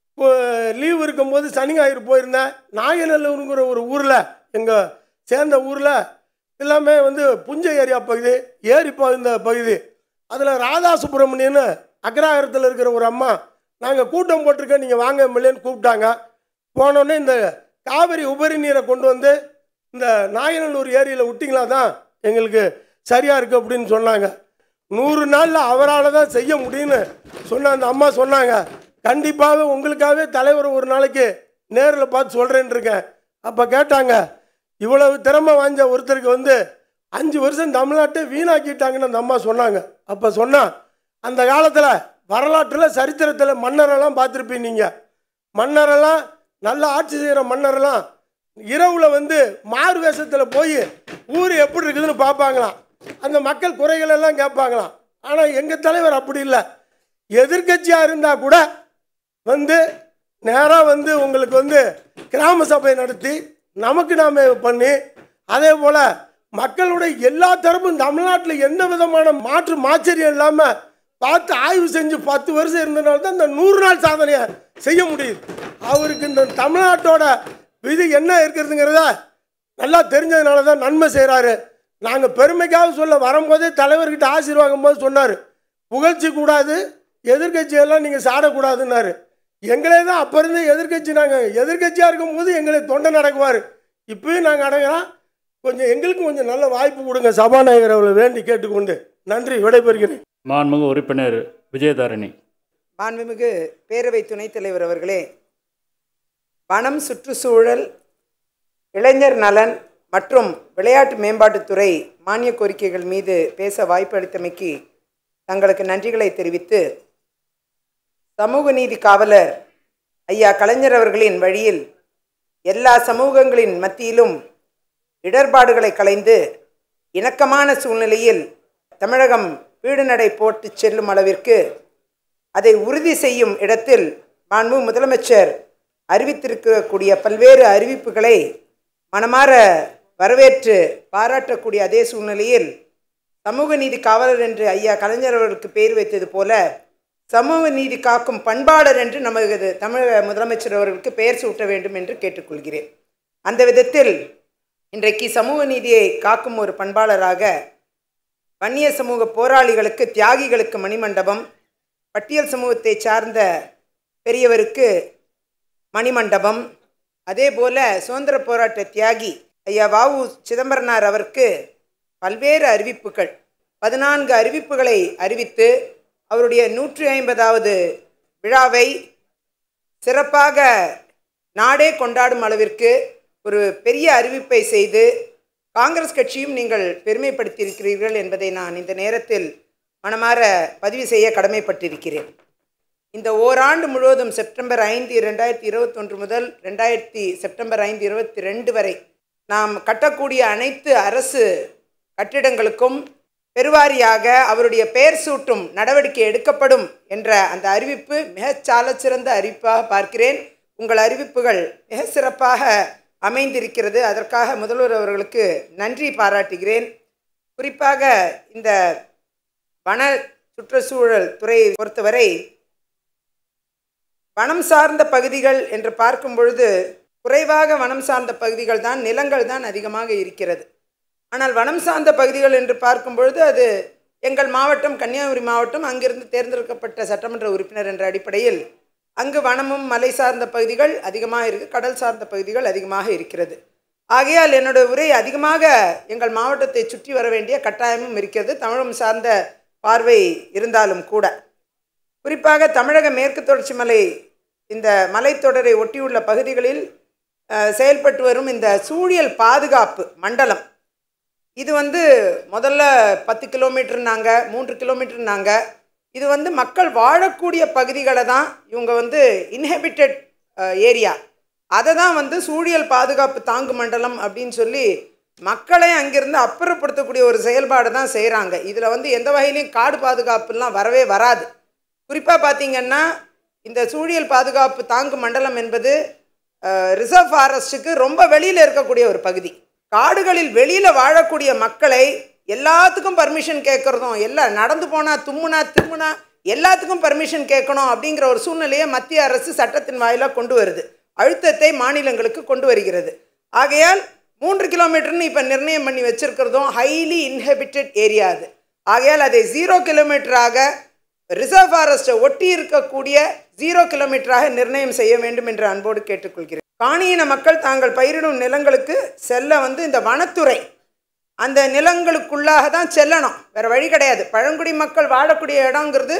லீவ் இருக்கும்போது சனி ஞாயிறு போயிருந்தேன் நாகநல்லூருங்கிற ஒரு ஊரில் எங்கள் சேர்ந்த ஊரில் எல்லாமே வந்து புஞ்சை ஏரியா பகுதி ஏரி பகுந்த பகுதி அதில் ராதா சுப்பிரமணியன்னு அக்ராகரத்தில் இருக்கிற ஒரு அம்மா நாங்கள் கூட்டம் போட்டிருக்கோம் நீங்கள் வாங்க மில்லேன்னு கூப்பிட்டாங்க போனோடனே இந்த காவிரி உபரி நீரை கொண்டு வந்து இந்த நாயனல்லூர் ஏரியில் விட்டிங்களா தான் எங்களுக்கு சரியாக இருக்குது அப்படின்னு சொன்னாங்க நூறு நாளில் அவரால் தான் செய்ய முடியும்னு சொன்ன அந்த அம்மா சொன்னாங்க கண்டிப்பாகவே உங்களுக்காகவே தலைவர் ஒரு நாளைக்கு நேரில் பார்த்து சொல்கிறேன்னு இருக்கேன் அப்போ கேட்டாங்க இவ்வளவு திறமை வாய்ந்த ஒருத்தருக்கு வந்து அஞ்சு வருஷம் தமிழ்நாட்டை வீணாக்கிட்டாங்கன்னு அந்த அம்மா சொன்னாங்க அப்போ சொன்னா அந்த காலத்தில் வரலாற்றில் சரித்திரத்தில் மன்னரெல்லாம் பார்த்துருப்பீங்க நீங்கள் மன்னரெல்லாம் நல்ல ஆட்சி செய்கிற மன்னரெல்லாம் இரவில் வந்து மாறு வேஷத்தில் போய் ஊர் எப்படி இருக்குதுன்னு பார்ப்பாங்களாம் அந்த மக்கள் குறைகள் எல்லாம் கேட்பாங்களாம் ஆனால் எங்கள் தலைவர் அப்படி இல்லை எதிர்க்கட்சியாக இருந்தால் கூட வந்து நேராக வந்து உங்களுக்கு வந்து கிராம சபை நடத்தி நமக்கு நாம பண்ணி அதே போல் மக்களுடைய எல்லா தரப்பும் தமிழ்நாட்டில் எந்த விதமான மாற்று மாச்சரியம் இல்லாமல் பார்த்து ஆய்வு செஞ்சு பத்து வருஷம் இருந்தனால தான் இந்த நூறு நாள் சாதனையை செய்ய முடியுது அவருக்கு இந்த தமிழ்நாட்டோட விதி என்ன இருக்கிறதுங்கிறத நல்லா தெரிஞ்சதுனால தான் நன்மை செய்கிறாரு நாங்கள் பெருமைக்காக சொல்ல வரும்போதே தலைவர்கிட்ட ஆசீர்வாகம் போது சொன்னார் புகழ்ச்சி கூடாது எதிர்கட்சியெல்லாம் நீங்கள் சாடக்கூடாதுன்னாரு எங்களே தான் அப்போ இருந்தே எதிர்கட்சி நாங்கள் எதிர்கட்சியாக இருக்கும்போது எங்களை தொண்டை நடக்குவார் இப்பயும் நாங்கள் அடங்குறோம் கொஞ்சம் எங்களுக்கும் கொஞ்சம் நல்ல வாய்ப்பு கொடுங்க சபாநாயகர் அவர்களை வேண்டி கேட்டுக்கொண்டு நன்றி விடைபெறுகிறேன் மாண்புமிகு உறுப்பினர் விஜயதாரணி மாண்புமிகு பேரவை துணைத் தலைவர் அவர்களே வனம் சுற்றுச்சூழல் இளைஞர் நலன் மற்றும் விளையாட்டு மேம்பாட்டுத்துறை மானிய கோரிக்கைகள் மீது பேச வாய்ப்பு அளித்தமைக்கு தங்களுக்கு நன்றிகளை தெரிவித்து சமூக நீதி காவலர் ஐயா கலைஞர் அவர்களின் வழியில் எல்லா சமூகங்களின் மத்தியிலும் இடர்பாடுகளை களைந்து இணக்கமான சூழ்நிலையில் தமிழகம் வீடு நடை போட்டு செல்லும் அளவிற்கு அதை உறுதி செய்யும் இடத்தில் மாண்பு முதலமைச்சர் அறிவித்திருக்கக்கூடிய பல்வேறு அறிவிப்புகளை மனமாற வரவேற்று பாராட்டக்கூடிய அதே சூழ்நிலையில் சமூக நீதி காவலர் என்று ஐயா கலைஞர் அவர்களுக்கு பெயர் வைத்தது போல சமூக நீதி காக்கும் பண்பாளர் என்று நமது தமிழக முதலமைச்சர் அவர்களுக்கு பெயர் சூட்ட வேண்டும் என்று கேட்டுக்கொள்கிறேன் அந்த விதத்தில் இன்றைக்கு சமூக நீதியை காக்கும் ஒரு பண்பாளராக வன்னிய சமூக போராளிகளுக்கு தியாகிகளுக்கு மணிமண்டபம் பட்டியல் சமூகத்தை சார்ந்த பெரியவருக்கு மணிமண்டபம் அதே போல சுதந்திர போராட்ட தியாகி ஐயா வாவு சிதம்பரனார் அவருக்கு பல்வேறு அறிவிப்புகள் பதினான்கு அறிவிப்புகளை அறிவித்து அவருடைய நூற்றி ஐம்பதாவது விழாவை சிறப்பாக நாடே கொண்டாடும் அளவிற்கு ஒரு பெரிய அறிவிப்பை செய்து காங்கிரஸ் கட்சியும் நீங்கள் பெருமைப்படுத்தியிருக்கிறீர்கள் என்பதை நான் இந்த நேரத்தில் மனமாற பதிவு செய்ய கடமைப்பட்டிருக்கிறேன் இந்த ஓராண்டு முழுவதும் செப்டம்பர் ஐந்து ரெண்டாயிரத்தி இருபத்தொன்று முதல் ரெண்டாயிரத்தி செப்டம்பர் ஐந்து இருபத்தி ரெண்டு வரை நாம் கட்டக்கூடிய அனைத்து அரசு கட்டிடங்களுக்கும் பெருவாரியாக அவருடைய பெயர் சூட்டும் நடவடிக்கை எடுக்கப்படும் என்ற அந்த அறிவிப்பு மிகச் சாலச்சிறந்த அறிவிப்பாக பார்க்கிறேன் உங்கள் அறிவிப்புகள் மிக சிறப்பாக அமைந்திருக்கிறது அதற்காக முதல்வர் அவர்களுக்கு நன்றி பாராட்டுகிறேன் குறிப்பாக இந்த வன சுற்றுச்சூழல் துறையை பொறுத்தவரை வனம் சார்ந்த பகுதிகள் என்று பார்க்கும் பொழுது குறைவாக வனம் சார்ந்த பகுதிகள் தான் நிலங்கள் தான் அதிகமாக இருக்கிறது ஆனால் வனம் சார்ந்த பகுதிகள் என்று பார்க்கும் பொழுது அது எங்கள் மாவட்டம் கன்னியாகுமரி மாவட்டம் அங்கிருந்து தேர்ந்தெடுக்கப்பட்ட சட்டமன்ற உறுப்பினர் என்ற அடிப்படையில் அங்கு வனமும் மலை சார்ந்த பகுதிகள் அதிகமாக இருக்குது கடல் சார்ந்த பகுதிகள் அதிகமாக இருக்கிறது ஆகையால் என்னோட உரை அதிகமாக எங்கள் மாவட்டத்தை சுற்றி வர வேண்டிய கட்டாயமும் இருக்கிறது தமிழகம் சார்ந்த பார்வை இருந்தாலும் கூட குறிப்பாக தமிழக மேற்கு தொடர்ச்சி மலை இந்த மலைத்தொடரை ஒட்டியுள்ள பகுதிகளில் அஹ், செயல்பட்டு வரும் இந்த சூழியல் பாதுகாப்பு மண்டலம் இது வந்து முதல்ல பத்து கிலோமீட்டர்னாங்க மூன்று கிலோமீட்டர்னாங்க இது வந்து மக்கள் வாழக்கூடிய பகுதிகளை தான் இவங்க வந்து இன்ஹெபிட்டட் ஏரியா அதை தான் வந்து சூழியல் பாதுகாப்பு தாங்கு மண்டலம் அப்படின்னு சொல்லி மக்களை அங்கிருந்து அப்புறப்படுத்தக்கூடிய ஒரு செயல்பாடு தான் செய்கிறாங்க இதில் வந்து எந்த வகையிலையும் காடு பாதுகாப்புலாம் வரவே வராது குறிப்பாக பார்த்தீங்கன்னா இந்த சூழியல் பாதுகாப்பு தாங்கு மண்டலம் என்பது ரிசர்வ் ஃபாரஸ்ட்டுக்கு ரொம்ப வெளியில் இருக்கக்கூடிய ஒரு பகுதி காடுகளில் வெளியில் வாழக்கூடிய மக்களை எல்லாத்துக்கும் பர்மிஷன் கேட்குறதும் எல்லாம் நடந்து போனால் தும்முனா திரும்புனா எல்லாத்துக்கும் பர்மிஷன் கேட்கணும் அப்படிங்கிற ஒரு சூழ்நிலையை மத்திய அரசு சட்டத்தின் வாயிலாக கொண்டு வருது அழுத்தத்தை மாநிலங்களுக்கு கொண்டு வருகிறது ஆகையால் மூன்று கிலோமீட்டர்னு இப்போ நிர்ணயம் பண்ணி வச்சிருக்கிறதும் ஹைலி இன்ஹெபிட்டட் ஏரியா அது ஆகையால் அதை ஜீரோ கிலோமீட்டராக ரிசர்வ் ஃபாரஸ்ட்டை ஒட்டி இருக்கக்கூடிய ஜீரோ கிலோமீட்டராக நிர்ணயம் செய்ய வேண்டும் என்று அன்போடு கேட்டுக்கொள்கிறேன் காணியின மக்கள் தாங்கள் பயிரிடும் நிலங்களுக்கு செல்ல வந்து இந்த வனத்துறை அந்த நிலங்களுக்குள்ளாக தான் செல்லணும் வேற வழி கிடையாது பழங்குடி மக்கள் வாழக்கூடிய இடங்கிறது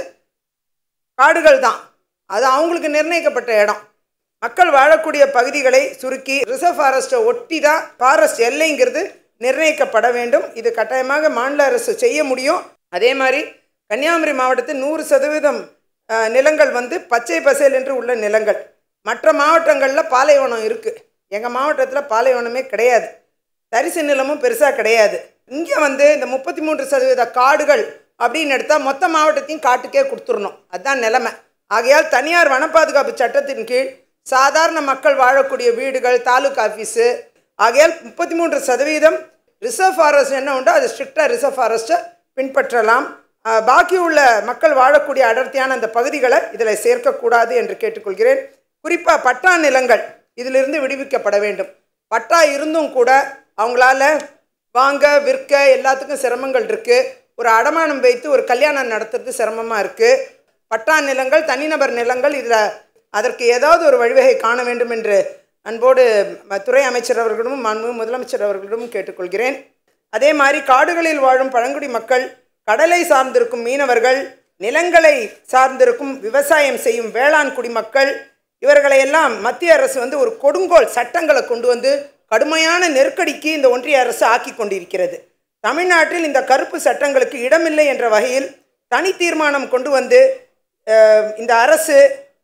காடுகள் தான் அது அவங்களுக்கு நிர்ணயிக்கப்பட்ட இடம் மக்கள் வாழக்கூடிய பகுதிகளை சுருக்கி ரிசர்வ் ஃபாரஸ்ட்டை ஒட்டி தான் ஃபாரஸ்ட் எல்லைங்கிறது நிர்ணயிக்கப்பட வேண்டும் இது கட்டாயமாக மாநில அரசு செய்ய முடியும் அதே மாதிரி கன்னியாகுமரி மாவட்டத்தில் நூறு சதவீதம் அஹ், நிலங்கள் வந்து பச்சை பசேல் என்று உள்ள நிலங்கள் மற்ற மாவட்டங்களில் பாலைவனம் இருக்குது எங்கள் மாவட்டத்தில் பாலைவனமே கிடையாது தரிசு நிலமும் பெருசாக கிடையாது இங்கே வந்து இந்த முப்பத்தி மூன்று சதவீத காடுகள் அப்படின்னு எடுத்தால் மொத்த மாவட்டத்தையும் காட்டுக்கே கொடுத்துடணும் அதுதான் நிலைமை ஆகையால் தனியார் வன பாதுகாப்பு சட்டத்தின் கீழ் சாதாரண மக்கள் வாழக்கூடிய வீடுகள் தாலுகா ஆஃபீஸு ஆகையால் முப்பத்தி மூன்று சதவீதம் ரிசர்வ் ஃபாரஸ்ட் என்ன உண்டோ அது ஸ்ட்ரிக்டாக ரிசர்வ் ஃபாரஸ்ட்டை பின்பற்றலாம் அஹ், பாக்கி உள்ள மக்கள் வாழக்கூடிய அடர்த்தியான அந்த பகுதிகளை இதில் சேர்க்கக்கூடாது என்று கேட்டுக்கொள்கிறேன் குறிப்பாக பட்டா நிலங்கள் இதிலிருந்து விடுவிக்கப்பட வேண்டும் பட்டா இருந்தும் கூட அவங்களால வாங்க விற்க எல்லாத்துக்கும் சிரமங்கள் இருக்குது ஒரு அடமானம் வைத்து ஒரு கல்யாணம் நடத்துறது சிரமமாக இருக்குது பட்டா நிலங்கள் தனிநபர் நிலங்கள் இதில் அதற்கு ஏதாவது ஒரு வழிவகை காண வேண்டும் என்று அன்போடு ம- துறை அமைச்சர் அவர்களிடமும் மாண்பு முதலமைச்சர் அவர்களிடமும் கேட்டுக்கொள்கிறேன் அதே மாதிரி காடுகளில் வாழும் பழங்குடி மக்கள் கடலை சார்ந்திருக்கும் மீனவர்கள் நிலங்களை சார்ந்திருக்கும் விவசாயம் செய்யும் வேளாண் குடிமக்கள் இவர்களை எல்லாம் மத்திய அரசு வந்து ஒரு கொடுங்கோல் சட்டங்களை கொண்டு வந்து கடுமையான நெருக்கடிக்கு இந்த ஒன்றிய அரசு ஆக்கி கொண்டிருக்கிறது தமிழ்நாட்டில் இந்த கருப்பு சட்டங்களுக்கு இடமில்லை என்ற வகையில் தனி தீர்மானம் கொண்டு வந்து அஹ், இந்த அரசு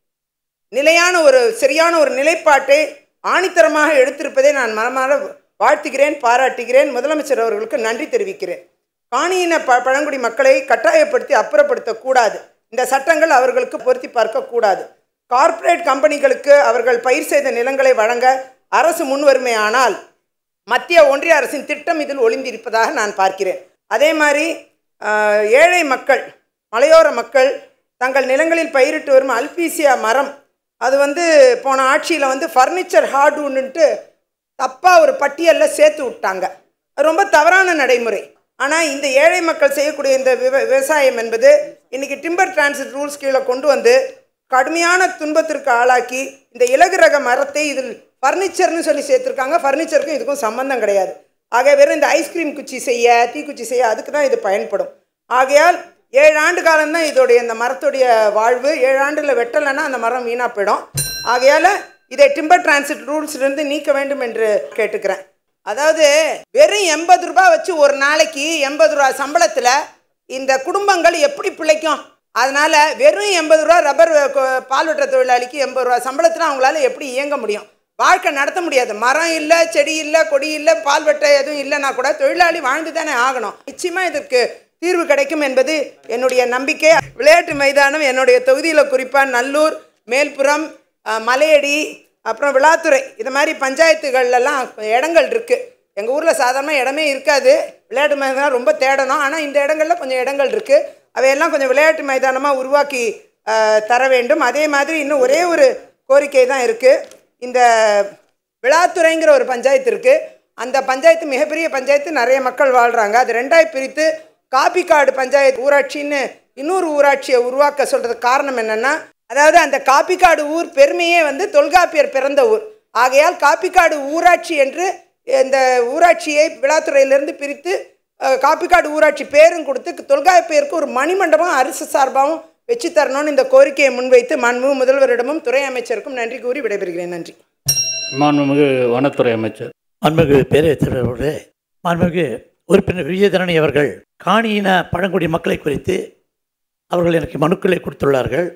நிலையான ஒரு சரியான ஒரு நிலைப்பாட்டை ஆணித்தரமாக எடுத்திருப்பதை நான் மனமாற வாழ்த்துகிறேன் பாராட்டுகிறேன் முதலமைச்சர் அவர்களுக்கு நன்றி தெரிவிக்கிறேன் காணியின ப பழங்குடி மக்களை கட்டாயப்படுத்தி அப்புறப்படுத்தக்கூடாது இந்த சட்டங்கள் அவர்களுக்கு பொருத்தி பார்க்கக்கூடாது கார்ப்பரேட் கம்பெனிகளுக்கு அவர்கள் பயிர் செய்த நிலங்களை வழங்க அரசு முன்வருமையானால் மத்திய ஒன்றிய அரசின் திட்டம் இதில் ஒளிந்திருப்பதாக நான் பார்க்கிறேன் அதே மாதிரி ஆஹ், ஏழை மக்கள் மலையோர மக்கள் தங்கள் நிலங்களில் பயிரிட்டு வரும் அல்பீசியா மரம் அது வந்து போன ஆட்சியில் வந்து ஃபர்னிச்சர் ஹார்டுன்னுட்டு தப்பாக ஒரு பட்டியலில் சேர்த்து விட்டாங்க அது ரொம்ப தவறான நடைமுறை ஆனால் இந்த ஏழை மக்கள் செய்யக்கூடிய இந்த விவ விவசாயம் என்பது இன்னைக்கு டிம்பர் டிரான்சிட் ரூல்ஸ் கீழே கொண்டு வந்து கடுமையான துன்பத்திற்கு ஆளாக்கி இந்த இலகு ரக மரத்தை இதில் ஃபர்னிச்சர்னு சொல்லி சேர்த்துருக்காங்க ஃபர்னிச்சருக்கும் இதுக்கும் சம்பந்தம் கிடையாது ஆக வெறும் இந்த ஐஸ்கிரீம் குச்சி செய்ய தீக்குச்சி செய்ய அதுக்கு தான் இது பயன்படும் ஆகையால் ஏழு ஆண்டு காலம்தான் இதோடைய இந்த மரத்துடைய வாழ்வு ஏழு ஆண்டில் வெட்டலைன்னா அந்த மரம் வீணாக போயிடும் ஆகையால் இதை டிம்பர் டிரான்சிட் ரூல்ஸ்லேருந்து நீக்க வேண்டும் என்று கேட்டுக்கிறேன் அதாவது வெறும் எண்பது ரூபாய் வச்சு ஒரு நாளைக்கு எண்பது ரூபா சம்பளத்தில் இந்த குடும்பங்கள் எப்படி பிழைக்கும் அதனால வெறும் எண்பது ரூபா ரப்பர் கொ- பால் வெட்டுற தொழிலாளிக்கு எண்பது ரூபா சம்பளத்தில் அவங்களால எப்படி இயங்க முடியும் வாழ்க்கை நடத்த முடியாது மரம் இல்லை செடி இல்லை கொடி இல்லை பால் வெட்ட எதுவும் இல்லைன்னா கூட தொழிலாளி வாழ்ந்து தானே ஆகணும் நிச்சயமாக இதற்கு தீர்வு கிடைக்கும் என்பது என்னுடைய நம்பிக்கை விளையாட்டு மைதானம் என்னுடைய தொகுதியில் குறிப்பாக நல்லூர் மேல்புறம் அஹ், மலையடி அப்புறம் விழாத்துறை இது மாதிரி பஞ்சாயத்துகள்லாம் இடங்கள் இருக்குது எங்கள் ஊரில் சாதாரணமாக இடமே இருக்காது விளையாட்டு மைதானம் ரொம்ப தேடணும் ஆனால் இந்த இடங்கள்ல கொஞ்சம் இடங்கள் இருக்குது அவையெல்லாம் கொஞ்சம் விளையாட்டு மைதானமாக உருவாக்கி அஹ், தர வேண்டும் அதே மாதிரி இன்னும் ஒரே ஒரு கோரிக்கை தான் இருக்குது இந்த விழாத்துறைங்கிற ஒரு பஞ்சாயத்து இருக்குது அந்த பஞ்சாயத்து மிகப்பெரிய பஞ்சாயத்து நிறைய மக்கள் வாழ்கிறாங்க அது ரெண்டாய் பிரித்து காப்பிக்காடு பஞ்சாயத்து ஊராட்சின்னு இன்னொரு ஊராட்சியை உருவாக்க சொல்கிறதுக்கு காரணம் என்னென்னா அதாவது அந்த காப்பிக்காடு ஊர் பெருமையே வந்து தொல்காப்பியர் பிறந்த ஊர் ஆகையால் காப்பிக்காடு ஊராட்சி என்று இந்த ஊராட்சியை விழாத்துறையிலிருந்து பிரித்து அஹ், காப்பிக்காடு ஊராட்சி பேரும் கொடுத்து தொல்காப்பியருக்கு ஒரு மணிமண்டபம் அரசு சார்பாகவும் வச்சு தரணும்னு இந்த கோரிக்கையை முன்வைத்து மாண்பு முதல்வரிடமும் துறை அமைச்சருக்கும் நன்றி கூறி விடைபெறுகிறேன் நன்றி மாண்புமிகு வனத்துறை அமைச்சர் மாண்புமிகு பேரவைத் தலைவர் அவர்களே மாண்புமிகு உறுப்பினர் விஜயதரணி அவர்கள் காணியின பழங்குடி மக்களை குறித்து அவர்கள் எனக்கு மனுக்களை கொடுத்துள்ளார்கள்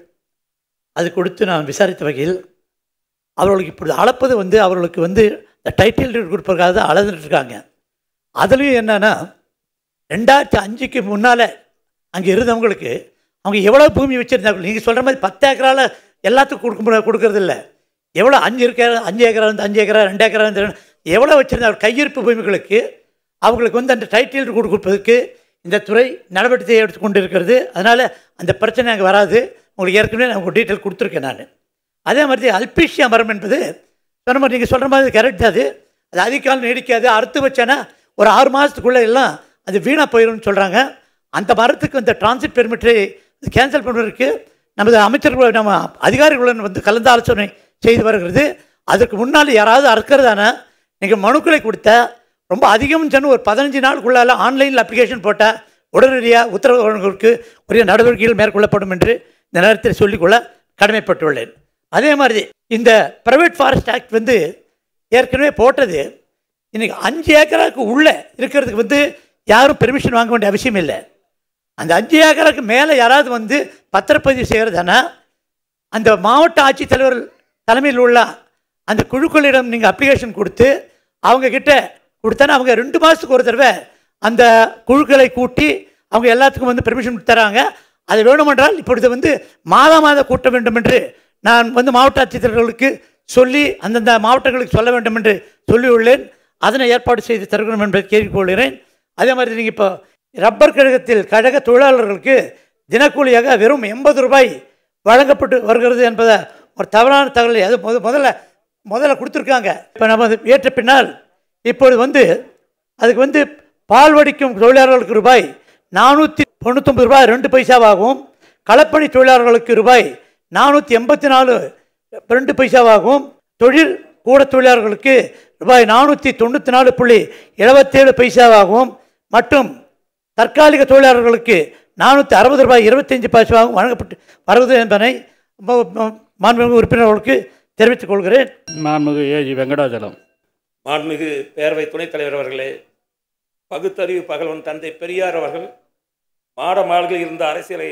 அது கொடுத்து நான் விசாரித்த வகையில் அவர்களுக்கு இப்பொழுது அளப்பது வந்து அவர்களுக்கு வந்து இந்த டைட்டில் கொடுப்பதற்காக தான் அளந்துட்டு இருக்காங்க அதுலேயும் என்னன்னா ரெண்டாயிரத்தி அஞ்சுக்கு முன்னால் அங்கே இருந்தவங்களுக்கு அவங்க எவ்வளோ பூமி வச்சுருந்தாங்க நீங்கள் சொல்கிற மாதிரி பத்து ஏக்கரால் எல்லாத்துக்கும் கொடுக்க முடியாது கொடுக்கறது இல்லை எவ்வளோ அஞ்சு ஏக்கரா அஞ்சு ஏக்கரா இருந்து அஞ்சு ஏக்கரா ரெண்டு ஏக்கரா இருந்து எவ்வளோ வச்சுருந்தாங்க கையிருப்பு பூமிகளுக்கு அவங்களுக்கு வந்து அந்த டைட்டில் கொடுப்பதற்கு இந்த துறை நடவடிக்கை எடுத்து கொண்டு இருக்கிறது அதனால் அந்த பிரச்சனை அங்கே வராது உங்களுக்கு ஏற்கனவே நான் உங்களுக்கு டீட்டெயில் கொடுத்துருக்கேன் நான் அதே மாதிரி அல்பீஷியா மரம் என்பது சொன்ன மாதிரி நீங்கள் சொல்கிற மாதிரி கரெக்ட் அது அது அதிக காலம் நீடிக்காது அறுத்து வச்சேன்னா ஒரு ஆறு மாதத்துக்குள்ளே எல்லாம் அது வீணாக போயிடும்னு சொல்கிறாங்க அந்த மரத்துக்கு இந்த டிரான்சிட் பெர்மிட்டை கேன்சல் பண்ணுவதற்கு நமது அமைச்சர்கள் நம்ம அதிகாரிகளுடன் வந்து கலந்து ஆலோசனை செய்து வருகிறது அதற்கு முன்னால் யாராவது அறுக்கிறதான நீங்கள் மனுக்களை கொடுத்தா ரொம்ப அதிகம் சொன்னு ஒரு பதினஞ்சு நாளுக்குள்ளால ஆன்லைனில் அப்ளிகேஷன் போட்டால் உடனடியாக உத்தரவு வழங்குவதற்கு உரிய நடவடிக்கைகள் மேற்கொள்ளப்படும் என்று இந்த நேரத்தில் சொல்லிக்கொள்ள கடமைப்பட்டுள்ளேன் அதே மாதிரி இந்த ப்ரைவேட் ஃபாரஸ்ட் ஆக்ட் வந்து ஏற்கனவே போட்டது இன்னைக்கு அஞ்சு ஏக்கராக்கு உள்ளே இருக்கிறதுக்கு வந்து யாரும் பெர்மிஷன் வாங்க வேண்டிய அவசியம் இல்லை அந்த அஞ்சு ஏக்கருக்கு மேலே யாராவது வந்து பத்திரப்பதிவு செய்கிறதுனா அந்த மாவட்ட ஆட்சித்தலைவர் தலைமையில் உள்ள அந்த குழுக்களிடம் நீங்கள் அப்ளிகேஷன் கொடுத்து அவங்க கிட்ட கொடுத்தனா அவங்க ரெண்டு மாதத்துக்கு ஒரு தடவை அந்த குழுக்களை கூட்டி அவங்க எல்லாத்துக்கும் வந்து பெர்மிஷன் தராங்க அது வேணுமென்றால் இப்பொழுது வந்து மாதா மாத கூட்ட வேண்டும் என்று நான் வந்து மாவட்ட ஆட்சித்தலைவர்களுக்கு சொல்லி அந்தந்த மாவட்டங்களுக்கு சொல்ல வேண்டும் என்று சொல்லியுள்ளேன் அதனை ஏற்பாடு செய்து தருகிறோம் என்பதை கேட்டுக்கொள்கிறேன் அதே மாதிரி நீங்கள் இப்போ ரப்பர் கழகத்தில் கழக தொழிலாளர்களுக்கு தினக்கூலியாக வெறும் எண்பது ரூபாய் வழங்கப்பட்டு வருகிறது என்பதை ஒரு தவறான தகவலை அது முத முதல்ல முதல்ல கொடுத்துருக்காங்க இப்போ நம்ம அது ஏற்ற பின்னால் இப்பொழுது வந்து அதுக்கு வந்து பால் வடிக்கும் தொழிலாளர்களுக்கு ரூபாய் நானூற்றி தொண்ணூத்தொம்பது ரூபாய் ரெண்டு பைசாவாகவும் களப்பணி தொழிலாளர்களுக்கு ரூபாய் நானூற்றி எண்பத்தி நாலு ரெண்டு பைசாவாகவும் தொழில் கூட தொழிலாளர்களுக்கு ரூபாய் நானூற்றி தொண்ணூற்றி நாலு புள்ளி எழுபத்தேழு பைசாவாகவும் மற்றும் தற்காலிக தொழிலாளர்களுக்கு நானூற்றி அறுபது ரூபாய் இருபத்தஞ்சு பைசாவாகவும் வழங்கப்பட்டு வருவது என்பதனை ம- ம- மாண்புமிகு உறுப்பினர்களுக்கு தெரிவித்துக் கொள்கிறேன் மாண்புமிகு ஏஜி வெங்கடாச்சலம் மாண்புமிகு பேரவை துணைத் தலைவர் அவர்களே பகுத்தறிவு பகல்வன் தந்தை பெரியார் அவர்கள் மாட மாளிகையில் இருந்த அரசியலை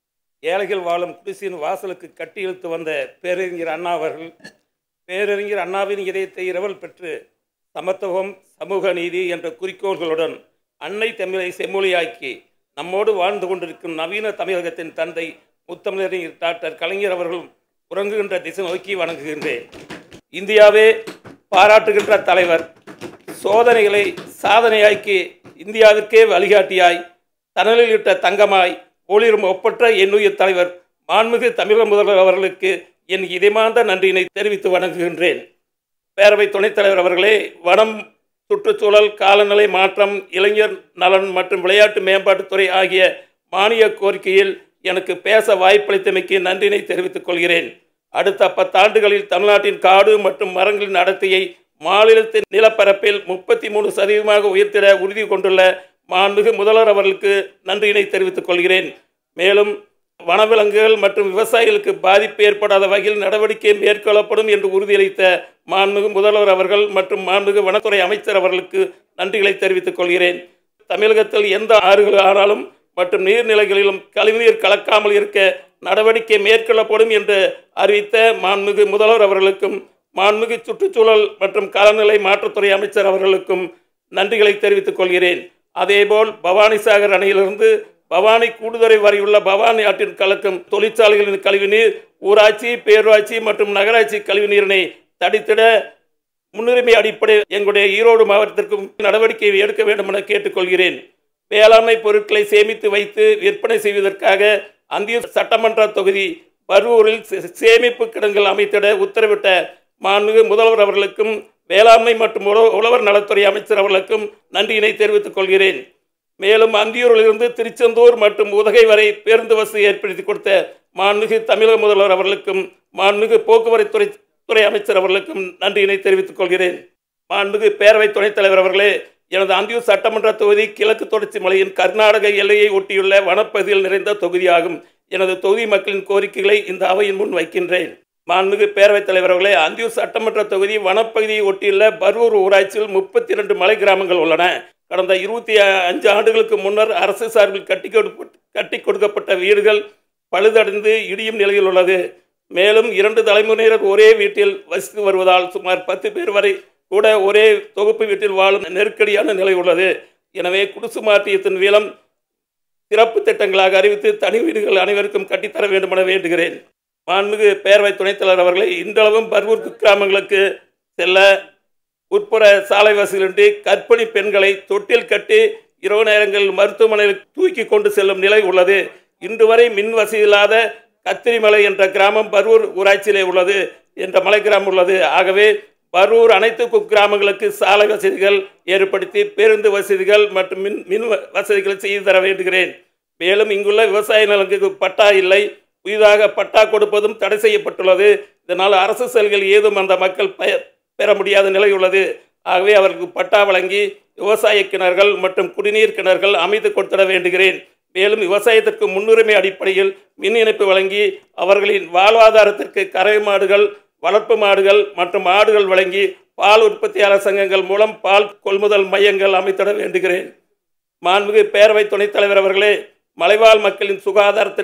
ஏழைகள் வாழும் குடிசையின் வாசலுக்கு கட்டி இழுத்து வந்த பேரறிஞர் அண்ணா அவர்கள் பேரறிஞர் அண்ணாவின் இதயத்தை இரவல் பெற்று சமத்துவம் சமூக நீதி என்ற குறிக்கோள்களுடன் அன்னை தமிழை செம்மொழியாக்கி நம்மோடு வாழ்ந்து கொண்டிருக்கும் நவீன தமிழகத்தின் தந்தை முத்தமிழறிஞர் டாக்டர் கலைஞர் அவர்களும் உறங்குகின்ற திசை நோக்கி வணங்குகின்றேன் இந்தியாவே பாராட்டுகின்ற தலைவர் சோதனைகளை சாதனையாக்கி இந்தியாவிற்கே வழிகாட்டியாய் தணலில் இட்ட தங்கமாய் ஒளிரும் ஒப்பற்ற என்னுயிர் தலைவர் மாண்புமிகு தமிழக முதல்வர் அவர்களுக்கு என் இதயமார்ந்த நன்றியினை தெரிவித்து வணங்குகின்றேன் பேரவை துணைத் தலைவர் அவர்களே வனம் சுற்றுச்சூழல் காலநிலை மாற்றம் இளைஞர் நலன் மற்றும் விளையாட்டு மேம்பாட்டுத்துறை ஆகிய மானிய கோரிக்கையில் எனக்கு பேச வாய்ப்பளித்தமைக்கு நன்றினை தெரிவித்துக் கொள்கிறேன் அடுத்த பத்தாண்டுகளில் தமிழ்நாட்டின் காடு மற்றும் மரங்களின் அடர்த்தியை மாநிலத்தின் நிலப்பரப்பில் முப்பத்தி மூணு சதவீதமாக உயர்த்திட உறுதி கொண்டுள்ள மாண்புமிகு முதல்வர் அவர்களுக்கு நன்றியினை தெரிவித்துக் கொள்கிறேன் மேலும் வனவிலங்குகள் மற்றும் விவசாயிகளுக்கு பாதிப்பு ஏற்படாத வகையில் நடவடிக்கை மேற்கொள்ளப்படும் என்று உறுதியளித்த மாண்புமிகு முதல்வர் அவர்கள் மற்றும் மாண்புமிகு வனத்துறை அமைச்சர் அவர்களுக்கு நன்றிகளை தெரிவித்துக் கொள்கிறேன் தமிழகத்தில் எந்த ஆறுகள் ஆனாலும் மற்றும் நீர்நிலைகளிலும் கழிவுநீர் கலக்காமல் இருக்க நடவடிக்கை மேற்கொள்ளப்படும் என்று அறிவித்த மாண்புமிகு முதல்வர் அவர்களுக்கும் மாண்புமிகு சுற்றுச்சூழல் மற்றும் காலநிலை மாற்றுத்துறை அமைச்சர் அவர்களுக்கும் நன்றிகளை தெரிவித்துக் கொள்கிறேன் அதேபோல் பவானிசாகர் அணையிலிருந்து பவானி கூடுதுறை வரையுள்ள பவானி ஆற்றின் கலக்கும் தொழிற்சாலைகளின் கழிவுநீர் ஊராட்சி பேரூராட்சி மற்றும் நகராட்சி கழிவுநீரினை தடித்திட முன்னுரிமை அடிப்படை எங்களுடைய ஈரோடு மாவட்டத்திற்கும் நடவடிக்கை எடுக்க வேண்டும் என கேட்டுக்கொள்கிறேன் வேளாண்மை பொருட்களை சேமித்து வைத்து விற்பனை செய்வதற்காக அந்தியூர் சட்டமன்ற தொகுதி பரூரில் சே- சேமிப்பு கிடங்குகள் அமைத்திட உத்தரவிட்ட மாண்புமிகு முதல்வர் அவர்களுக்கும் வேளாண்மை மற்றும் உழ- உழவர் நலத்துறை அமைச்சர் அவர்களுக்கும் நன்றியினை தெரிவித்துக் கொள்கிறேன் மேலும் அந்தியூரிலிருந்து திருச்செந்தூர் மற்றும் உதகை வரை பேருந்து வசதி ஏற்படுத்தி கொடுத்த மாண்புமிகு தமிழக முதல்வர் அவர்களுக்கும் மாண்புமிகு போக்குவரத்துறை துறை அமைச்சர் அவர்களுக்கும் நன்றியினை தெரிவித்துக் கொள்கிறேன் மாண்புமிகு பேரவை துணைத் தலைவர் அவர்களே எனது அந்தியூர் சட்டமன்ற தொகுதி கிழக்கு தொடர்ச்சி மலையின் கர்நாடக எல்லையை ஒட்டியுள்ள வனப்பகுதியில் நிறைந்த தொகுதியாகும் எனது தொகுதி மக்களின் கோரிக்கைகளை இந்த அவையின் முன் வைக்கின்றேன் மாண்புமிகு பேரவைத் தலைவர் அவர்களே அந்தியூர் சட்டமன்ற தொகுதி வனப்பகுதியை ஒட்டியுள்ள பர்வூர் ஊராட்சியில் முப்பத்தி இரண்டு மலை கிராமங்கள் உள்ளன கடந்த இருபத்தி அஞ்சு ஆண்டுகளுக்கு முன்னர் அரசு சார்பில் கட்டி கொடுப்ப- கட்டி கொடுக்கப்பட்ட வீடுகள் பழுதடைந்து இடியும் நிலையில் உள்ளது மேலும் இரண்டு தலைமுறையினர் ஒரே வீட்டில் வசித்து வருவதால் சுமார் பத்து பேர் வரை கூட ஒரே தொகுப்பு வீட்டில் வாழும் நெருக்கடியான நிலை உள்ளது எனவே குடிசு மாற்றியத்தின் மூலம் சிறப்பு திட்டங்களாக அறிவித்து தனி வீடுகள் அனைவருக்கும் கட்டித்தர வேண்டும் என வேண்டுகிறேன் மாண்புமிகு பேரவை துணைத் தலைவர் அவர்களை இன்றளவும் பர்வூர் குக்கிராமங்களுக்கு செல்ல உட்புற சாலை வசதியின்றி கர்ப்பிணி பெண்களை தொட்டில் கட்டி இரவு நேரங்களில் மருத்துவமனையில் தூக்கி கொண்டு செல்லும் நிலை உள்ளது இன்று வரை மின் வசதி இல்லாத கத்திரிமலை என்ற கிராமம் பர்வூர் ஊராட்சியிலே உள்ளது என்ற மலை கிராமம் உள்ளது ஆகவே பர்வூர் அனைத்து குக்கிராமங்களுக்கு சாலை வசதிகள் ஏற்படுத்தி பேருந்து வசதிகள் மற்றும் மின் மின் வ- வசதிகள் செய்து தர வேண்டுகிறேன் மேலும் இங்குள்ள விவசாய நிலங்களுக்கு பட்டா இல்லை புதிதாக பட்டா கொடுப்பதும் தடை செய்யப்பட்டுள்ளது இதனால் அரசு செயல்கள் ஏதும் அந்த மக்கள் பய பெற முடியாத நிலை உள்ளது ஆகவே அவர்களுக்கு பட்டா வழங்கி விவசாய கிணறுகள் மற்றும் குடிநீர் கிணறுகள் அமைத்து கொடுத்திட வேண்டுகிறேன் மேலும் விவசாயத்திற்கு முன்னுரிமை அடிப்படையில் மின் இணைப்பு வழங்கி அவர்களின் வாழ்வாதாரத்திற்கு கறவை மாடுகள் வளர்ப்பு மாடுகள் மற்றும் ஆடுகள் வழங்கி பால் உற்பத்தியாளர் சங்கங்கள் மூலம் பால் கொள்முதல் மையங்கள் அமைத்திட வேண்டுகிறேன் மாண்புமிகு பேரவை துணைத் தலைவர் அவர்களே மலைவாழ் மக்களின் சுகாதாரத்திற்கு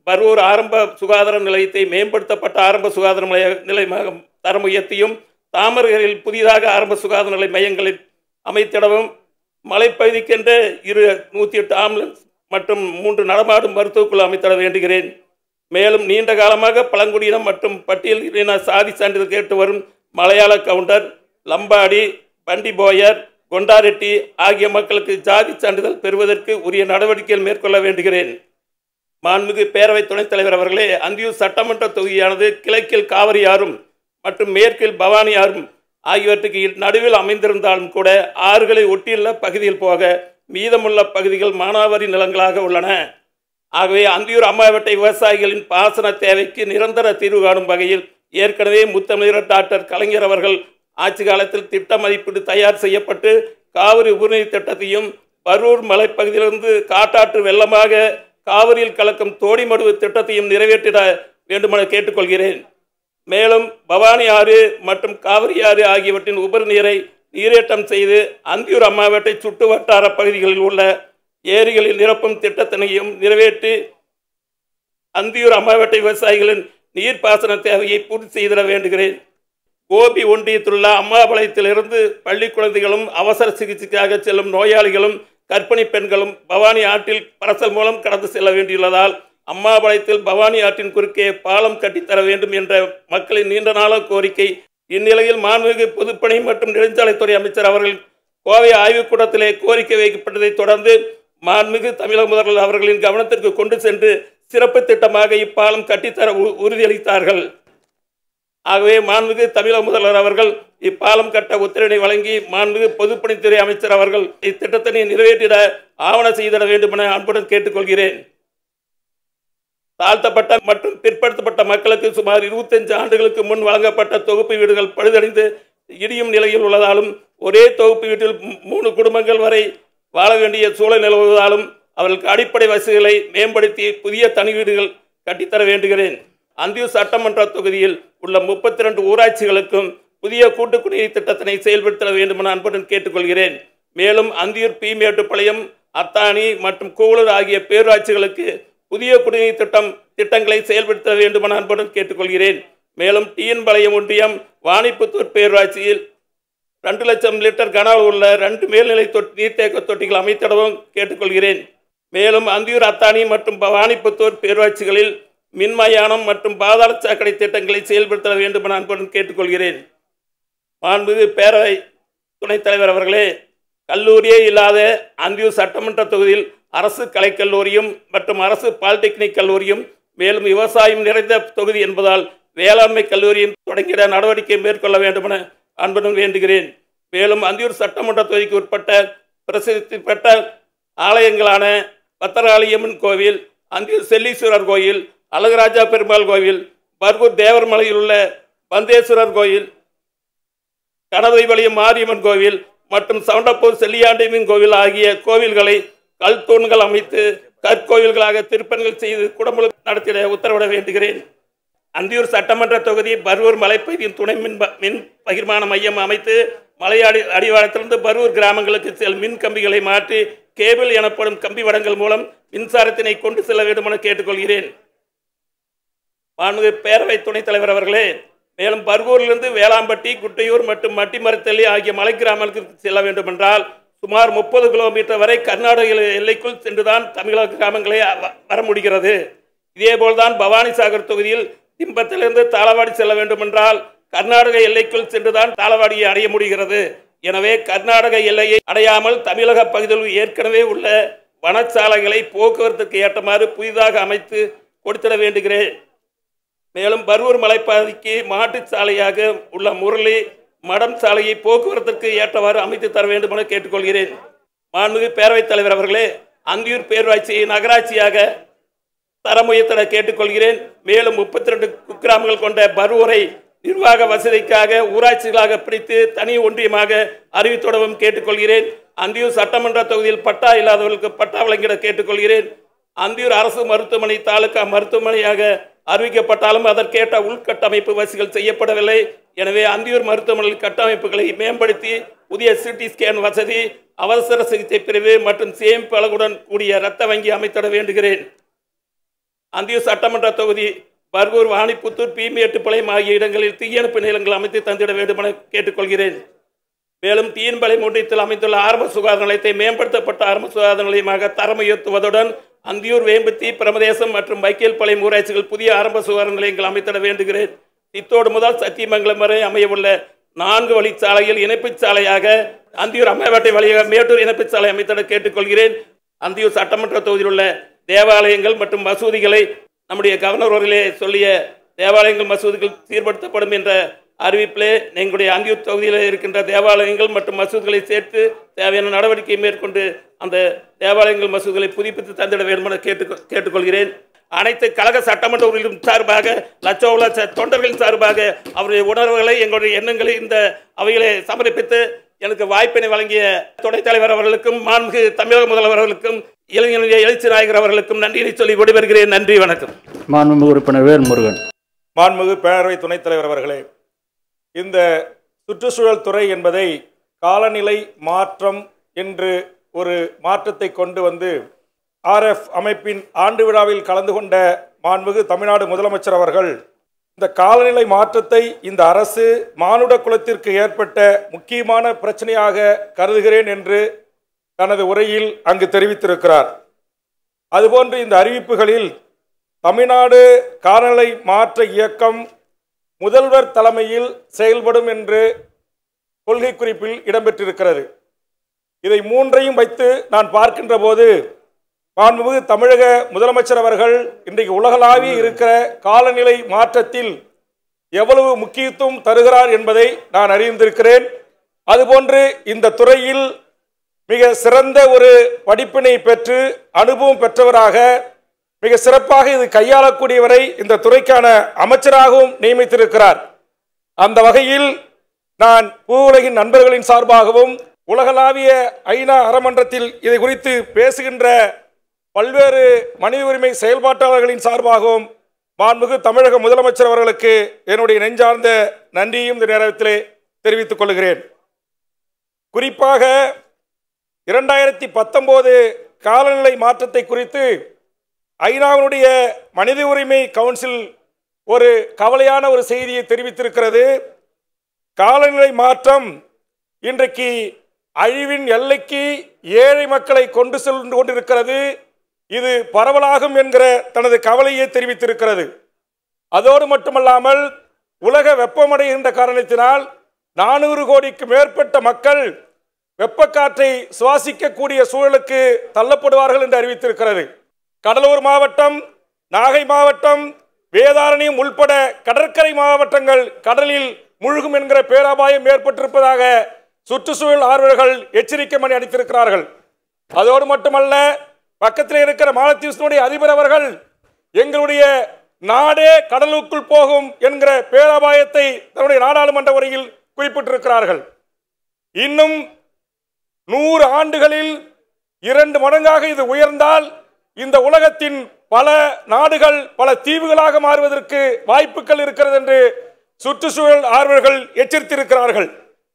பர்வூர் ஆரம்ப சுகாதார நிலையத்தை மேம்படுத்தப்பட்ட ஆரம்ப சுகாதார நிலைய நிலையமாக தரம் உயர்த்தியும் தாமரைகளில் புதிதாக ஆரம்ப சுகாதார நிலை மையங்களை அமைத்திடவும் மலைப்பகுதிக்கென்ற இரு நூற்றி எட்டு ஆம்புலன்ஸ் மற்றும் மூன்று நடமாடும் மருத்துவக்குழு அமைத்திட வேண்டுகிறேன் மேலும் நீண்ட காலமாக பழங்குடியினம் மற்றும் பட்டியலின சாதி சான்றிதழ் கேட்டு வரும் மலையாள கவுண்டர் லம்பாடி பண்டி போயர் கொண்டாரெட்டி ஆகிய மக்களுக்கு ஜாதி சான்றிதழ் பெறுவதற்கு உரிய நடவடிக்கைகள் மேற்கொள்ள வேண்டுகிறேன் மாண்புமிகு பேரவை துணைத் தலைவர் அவர்களே அந்தியூர் சட்டமன்ற தொகுதியானது கிழக்கில் காவிரி ஆறும் மற்றும் மேற்கில் பவானி ஆறும் ஆகியவற்றுக்கு நடுவில் அமைந்திருந்தாலும் கூட ஆறுகளை ஒட்டியுள்ள பகுதியில் போக மீதமுள்ள பகுதிகள் மானாவாரி நிலங்களாக உள்ளன ஆகவே அந்தியூர் அம்மாவட்டை விவசாயிகளின் பாசன தேவைக்கு நிரந்தர தீர்வு காணும் வகையில் ஏற்கனவே முத்தமிழர் டாக்டர் கலைஞர் அவர்கள் ஆட்சி காலத்தில் திட்ட மதிப்பீடு தயார் செய்யப்பட்டு காவிரி உபரிநீர் திட்டத்தையும் பரூர் மலைப்பகுதியிலிருந்து காட்டாற்று வெள்ளமாக காவிரியில் கலக்கும் தோடிமடுவு திட்டத்தையும் நிறைவேற்றிட வேண்டுமென கேட்டுக்கொள்கிறேன் மேலும் பவானி ஆறு மற்றும் காவிரி ஆறு ஆகியவற்றின் உபரி நீரை நீரேற்றம் செய்து அந்தியூர் அம்மாவட்டை சுற்று வட்டார பகுதிகளில் உள்ள ஏரிகளில் நிரப்பும் திட்டத்தினையும் நிறைவேற்றி அந்தியூர் அம்மாவட்டை விவசாயிகளின் நீர்ப்பாசன தேவையை பூர்த்தி செய்திட வேண்டுகிறேன் கோபி ஒன்றியத்திலுள்ள அம்மாபாளையத்திலிருந்து பள்ளி குழந்தைகளும் அவசர சிகிச்சைக்காக செல்லும் நோயாளிகளும் கர்ப்பிணி பெண்களும் பவானி ஆற்றில் பரசல் மூலம் கடந்து செல்ல வேண்டியுள்ளதால் அம்மாபாளையத்தில் பவானி ஆற்றின் குறுக்கே பாலம் கட்டித்தர வேண்டும் என்ற மக்களின் நீண்ட நாள கோரிக்கை இந்நிலையில் மாண்புமிகு பொதுப்பணி மற்றும் நெடுஞ்சாலைத்துறை அமைச்சர் அவர்கள் கோவை ஆய்வுக்கூடத்திலே கோரிக்கை வைக்கப்பட்டதை தொடர்ந்து மாண்புமிகு தமிழக முதல்வர் அவர்களின் கவனத்திற்கு கொண்டு சென்று சிறப்பு திட்டமாக இப்பாலம் கட்டித்தர உ- உறுதியளித்தார்கள் ஆகவே மாண்புமிகு தமிழக முதல்வர் அவர்கள் இப்பாலம் கட்ட உத்தரவினை வழங்கி மாண்புமிகு பொதுப்பணித்துறை அமைச்சர் அவர்கள் இத்திட்டத்தினை நிறைவேற்றிட ஆவண செய்திட வேண்டும் என அன்புடன் கேட்டுக்கொள்கிறேன் தாழ்த்தப்பட்ட மற்றும் பிற்படுத்தப்பட்ட மக்களுக்கு சுமார் 25 ஆண்டுகளுக்கு முன் வழங்கப்பட்ட தொகுப்பு வீடுகள் பழுதடைந்து இடியும் நிலையில் உள்ளதாலும் ஒரே தொகுப்பு வீட்டில் மூ- மூணு குடும்பங்கள் வரை வாழ வேண்டிய சூழல் நிலவுவதாலும் அவர்களுக்கு அடிப்படை வசதிகளை மேம்படுத்தி புதிய தனி வீடுகள் கட்டித்தர வேண்டுகிறேன் அந்தியூர் சட்டமன்ற தொகுதியில் உள்ள முப்பத்தி ரெண்டு ஊராட்சிகளுக்கும் புதிய கூட்டு குடிநீர் திட்டத்தினை செயல்படுத்த வேண்டும் என அன்புடன் கேட்டுக்கொள்கிறேன் மேலும் அந்தியூர் பி மேட்டுப்பாளையம் அத்தானி மற்றும் கூவலூர் ஆகிய பேரூராட்சிகளுக்கு புதிய குடிநீர் திட்டம் திட்டங்களை செயல்படுத்த வேண்டும் என அன்புடன் கேட்டுக்கொள்கிறேன் மேலும் டிஎன் பாளையம் ஒன்றியம் வாணிப்புத்தூர் பேரூராட்சியில் ரெண்டு லட்சம் லிட்டர் கன அளவு உள்ள ரெண்டு மேல்நிலை தொட்டி நீர்த்தேக்க தொட்டிகள் அமைத்திடவும் கேட்டுக்கொள்கிறேன் மேலும் அந்தியூர் அத்தானி மற்றும் வாணிப்புத்தூர் பேரூராட்சிகளில் மின்மயானம் மற்றும் பாதாள சாக்கடை திட்டங்களை செயல்படுத்த வேண்டும் என அன்புடன் கேட்டுக்கொள்கிறேன் மாண்புமிகு பேரவை துணைத் தலைவர் அவர்களே கல்லூரியே இல்லாத அந்தியூர் சட்டமன்ற தொகுதியில் அரசு கலைக்கல்லூரியும் மற்றும் அரசு பாலிடெக்னிக் கல்லூரியும் மேலும் விவசாயம் நிறைந்த தொகுதி என்பதால் வேளாண்மை கல்லூரியும் தொடங்கிட நடவடிக்கை மேற்கொள்ள வேண்டும் என அன்புடன் வேண்டுகிறேன் மேலும் அந்தியூர் சட்டமன்ற தொகுதிக்கு உட்பட்ட பிரசித்தி பெற்ற ஆலயங்களான பத்திரகாளியம்மன் கோவில் அந்தியூர் செல்லீஸ்வரர் கோயில் அழகராஜா பெருமாள் கோவில் பர்கூர் தேவர்மலையில் உள்ள பந்தேஸ்வரர் கோயில் கனதைவளியம் மாரியம்மன் கோவில் மற்றும் சவுண்டப்பூர் செல்லியாண்டியம்மன் கோவில் ஆகிய கோவில்களை கல் தூண்கள் அமைத்து கற்கோவில்களாக திருப்பணிகள் செய்து குடமுழு நடத்திட உத்தரவிட வேண்டுகிறேன் அந்தியூர் சட்டமன்ற தொகுதி பர்வூர் மலைப்பகுதியின் துணை மின் ப- மின் பகிர்மான மையம் அமைத்து மலையாடி அடிவாரத்திலிருந்து பர்வூர் கிராமங்களுக்கு செல் மின் கம்பிகளை மாற்றி கேபிள் எனப்படும் கம்பி வடங்கள் மூலம் மின்சாரத்தினை கொண்டு செல்ல வேண்டும் என கேட்டுக்கொள்கிறேன் மாண்புமிகு பேரவை துணைத் தலைவர் அவர்களே மேலும் பர்கூரிலிருந்து வேளாம்பட்டி குட்டையூர் மற்றும் மட்டிமரத்தள்ளி ஆகிய மலை கிராமங்களுக்கு செல்ல வேண்டும் என்றால் சுமார் முப்பது கிலோமீட்டர் வரை கர்நாடக எல்லைக்குள் சென்றுதான் தமிழக கிராமங்களே வ- வர முடிகிறது இதேபோல்தான் பவானி சாகர் தொகுதியில் திம்பத்திலிருந்து தாளவாடி செல்ல வேண்டும் என்றால் கர்நாடக எல்லைக்குள் சென்றுதான் தாளவாடியை அடைய முடிகிறது எனவே கர்நாடக எல்லையை அடையாமல் தமிழக பகுதியில் ஏற்கனவே உள்ள வனச்சாலைகளை போக்குவரத்துக்கு ஏற்றமாறு புதிதாக அமைத்து கொடுத்திட வேண்டுகிறேன் மேலும் பர்வூர் மலைப்பாதைக்கு மாட்டுச் சாலையாக உள்ள முரளி மடம் சாலையை போக்குவரத்திற்கு ஏற்றவாறு அமைத்து தர வேண்டும் என கேட்டுக்கொள்கிறேன் மாண்புமிகு பேரவைத் தலைவர் அவர்களே அந்தியூர் பேரூராட்சியை நகராட்சியாக தரம் உயர்த்திட கேட்டுக்கொள்கிறேன் மேலும் முப்பத்தி ரெண்டு குக்கிராமங்கள் கொண்ட பர்வூரை நிர்வாக வசதிக்காக ஊராட்சிகளாக பிரித்து தனி ஒன்றியமாக அறிவித்துடவும் கேட்டுக்கொள்கிறேன் அந்தியூர் சட்டமன்ற தொகுதியில் பட்டா இல்லாதவர்களுக்கு பட்டா வழங்கிட கேட்டுக்கொள்கிறேன் அந்தியூர் அரசு மருத்துவமனை தாலுகா மருத்துவமனையாக அறிவிக்கப்பட்டாலும் அதற்கேற்ற உள்கட்டமைப்பு வசதிகள் செய்யப்படவில்லை எனவே அந்தியூர் மருத்துவமனையில் கட்டமைப்புகளை மேம்படுத்தி புதிய சிடி ஸ்கேன் வசதி அவசர சிகிச்சை பிரிவு மற்றும் சேமிப்பு அளவுடன் கூடிய இரத்த வங்கி அமைத்திட வேண்டுகிறேன் அந்தியூர் சட்டமன்ற தொகுதி பர்கூர் வாணிப்புத்தூர் பீமேட்டுப்பாளையம் ஆகிய இடங்களில் தீயணைப்பு நிலையங்கள் அமைத்து தந்திட வேண்டும் என கேட்டுக்கொள்கிறேன் மேலும் தீயன்பாளையம் ஒன்றியத்தில் அமைந்துள்ள ஆரம்ப சுகாதார நிலையத்தை மேம்படுத்தப்பட்ட ஆரம்ப சுகாதார நிலையமாக தரம் உயர்த்துவதுடன் அந்தியூர் வேம்புத்தி பிரமதேசம் மற்றும் வைக்கேல்பாளையம் ஊராட்சிகள் புதிய ஆரம்ப சுகாதார நிலையங்கள் அமைத்திட வேண்டுகிறேன் இத்தோடு முதல் சத்தியமங்கலம் வரை அமையவுள்ள நான்கு வழிச்சாலையில் இணைப்புச் சாலையாக அந்தியூர் அம்மையாட்டை வழியாக மேட்டூர் இணைப்புச் சாலை அமைத்திட கேட்டுக்கொள்கிறேன் அந்தியூர் சட்டமன்ற தொகுதியில் உள்ள தேவாலயங்கள் மற்றும் மசூதிகளை நம்முடைய கவர்னர் அவர்களே சொல்லிய தேவாலயங்கள் மசூதிகள் சீர்படுத்தப்படும் என்ற அறிவிப்பிலே எங்களுடைய அந்தியூர் தொகுதியில் இருக்கின்ற தேவாலயங்கள் மற்றும் மசூதிகளை சேர்த்து தேவையான நடவடிக்கை மேற்கொண்டு அந்த தேவாலயங்கள் மசூதிகளை புதுப்பித்து தந்திட வேண்டும் என கேட்டு கேட்டுக்கொள்கிறேன் அனைத்து கழக சட்டமன்ற உறுப்பினர்களும் சார்பாக லட்சோ லட்ச தொண்டர்களின் சார்பாக அவருடைய உணர்வுகளை எங்களுடைய எண்ணங்களை இந்த அவைகளை சமர்ப்பித்து எனக்கு வாய்ப்பினை வழங்கிய துணைத் தலைவர் அவர்களுக்கும் மாண்புமிகு தமிழக முதல்வர் அவர்களுக்கும் இளைஞர் எழுச்சி நாயகர் அவர்களுக்கும் நன்றியை சொல்லி விடைபெறுகிறேன் நன்றி வணக்கம் மாண்புமிகு உறுப்பினர் வேல்முருகன் மாண்புமிகு பேரவை துணைத் தலைவர் அவர்களே இந்த சுற்றுச்சூழல் துறை என்பதை காலநிலை மாற்றம் என்று ஒரு மாற்றத்தை கொண்டு வந்து ஆர்எஃப் அமைப்பின் ஆண்டு விழாவில் கலந்து கொண்ட மாண்புமிகு தமிழ்நாடு முதலமைச்சர் அவர்கள் இந்த காலநிலை மாற்றத்தை இந்த அரசு மானுட குலத்திற்கு ஏற்பட்ட முக்கியமான பிரச்சனையாக கருதுகிறேன் என்று தனது உரையில் அங்கு தெரிவித்திருக்கிறார் அதுபோன்று இந்த அறிவிப்புகளில் தமிழ்நாடு காலநிலை மாற்ற இயக்கம் முதல்வர் தலைமையில் செயல்படும் என்று கொள்கை குறிப்பில் இடம்பெற்றிருக்கிறது இதை மூன்றையும் வைத்து நான் பார்க்கின்ற போது மாண்புமிகு தமிழக முதலமைச்சர் அவர்கள் இன்றைக்கு உலகளாவிய இருக்கிற காலநிலை மாற்றத்தில் எவ்வளவு முக்கியத்துவம் தருகிறார் என்பதை நான் அறிந்திருக்கிறேன் அதுபோன்று இந்த துறையில் மிக சிறந்த ஒரு படிப்பினை பெற்று அனுபவம் பெற்றவராக மிக சிறப்பாக இது கையாளக்கூடியவரை இந்த துறைக்கான அமைச்சராகவும் நியமித்திருக்கிறார் அந்த வகையில் நான் பூவுலகின் நண்பர்களின் சார்பாகவும் உலகளாவிய ஐநா அறமன்றத்தில் இதை குறித்து பேசுகின்ற பல்வேறு மனித உரிமை செயல்பாட்டாளர்களின் சார்பாகவும் மாண்புமிகு தமிழக முதலமைச்சர் அவர்களுக்கு என்னுடைய நெஞ்சார்ந்த நன்றியும் இந்த நேரத்திலே தெரிவித்துக் கொள்கிறேன் குறிப்பாக இரண்டாயிரத்தி பத்தொம்போது காலநிலை மாற்றத்தை குறித்து ஐநாவினுடைய மனித உரிமை கவுன்சில் ஒரு கவலையான ஒரு செய்தியை தெரிவித்திருக்கிறது காலநிலை மாற்றம் இன்றைக்கு அழிவின் எல்லைக்கு ஏழை மக்களை கொண்டு சென்று கொண்டிருக்கிறது இது பரவலாகும் என்கிற தனது கவலையை தெரிவித்திருக்கிறது அதோடு மட்டுமல்லாமல் உலக வெப்பமடைகின்ற காரணத்தினால் நானூறு கோடிக்கு மேற்பட்ட மக்கள் வெப்பக்காற்றை சுவாசிக்கக்கூடிய சூழலுக்கு தள்ளப்படுவார்கள் என்று அறிவித்திருக்கிறது கடலூர் மாவட்டம் நாகை மாவட்டம் வேதாரண்யம் உள்பட கடற்கரை மாவட்டங்கள் கடலில் முழுகும் என்கிற பேராபாயம் ஏற்பட்டிருப்பதாக சுற்றுச்சூழல் ஆர்வலர்கள் எச்சரிக்கை மணி அடித்திருக்கிறார்கள் அதோடு மட்டுமல்ல பக்கத்தில் இருக்கிற மாலத்தீவ்ஸினுடைய அதிபர் அவர்கள் எங்களுடைய நாடே கடலுக்குள் போகும் என்கிற பேராபாயத்தை தன்னுடைய நாடாளுமன்ற உரையில் குறிப்பிட்டிருக்கிறார்கள் இன்னும் நூறு ஆண்டுகளில் இரண்டு மடங்காக இது உயர்ந்தால் இந்த உலகத்தின் பல நாடுகள் பல தீவுகளாக மாறுவதற்கு வாய்ப்புகள் இருக்கிறது என்று சுற்றுச்சூழல் ஆர்வலர்கள் எச்சரித்திருக்கிறார்கள்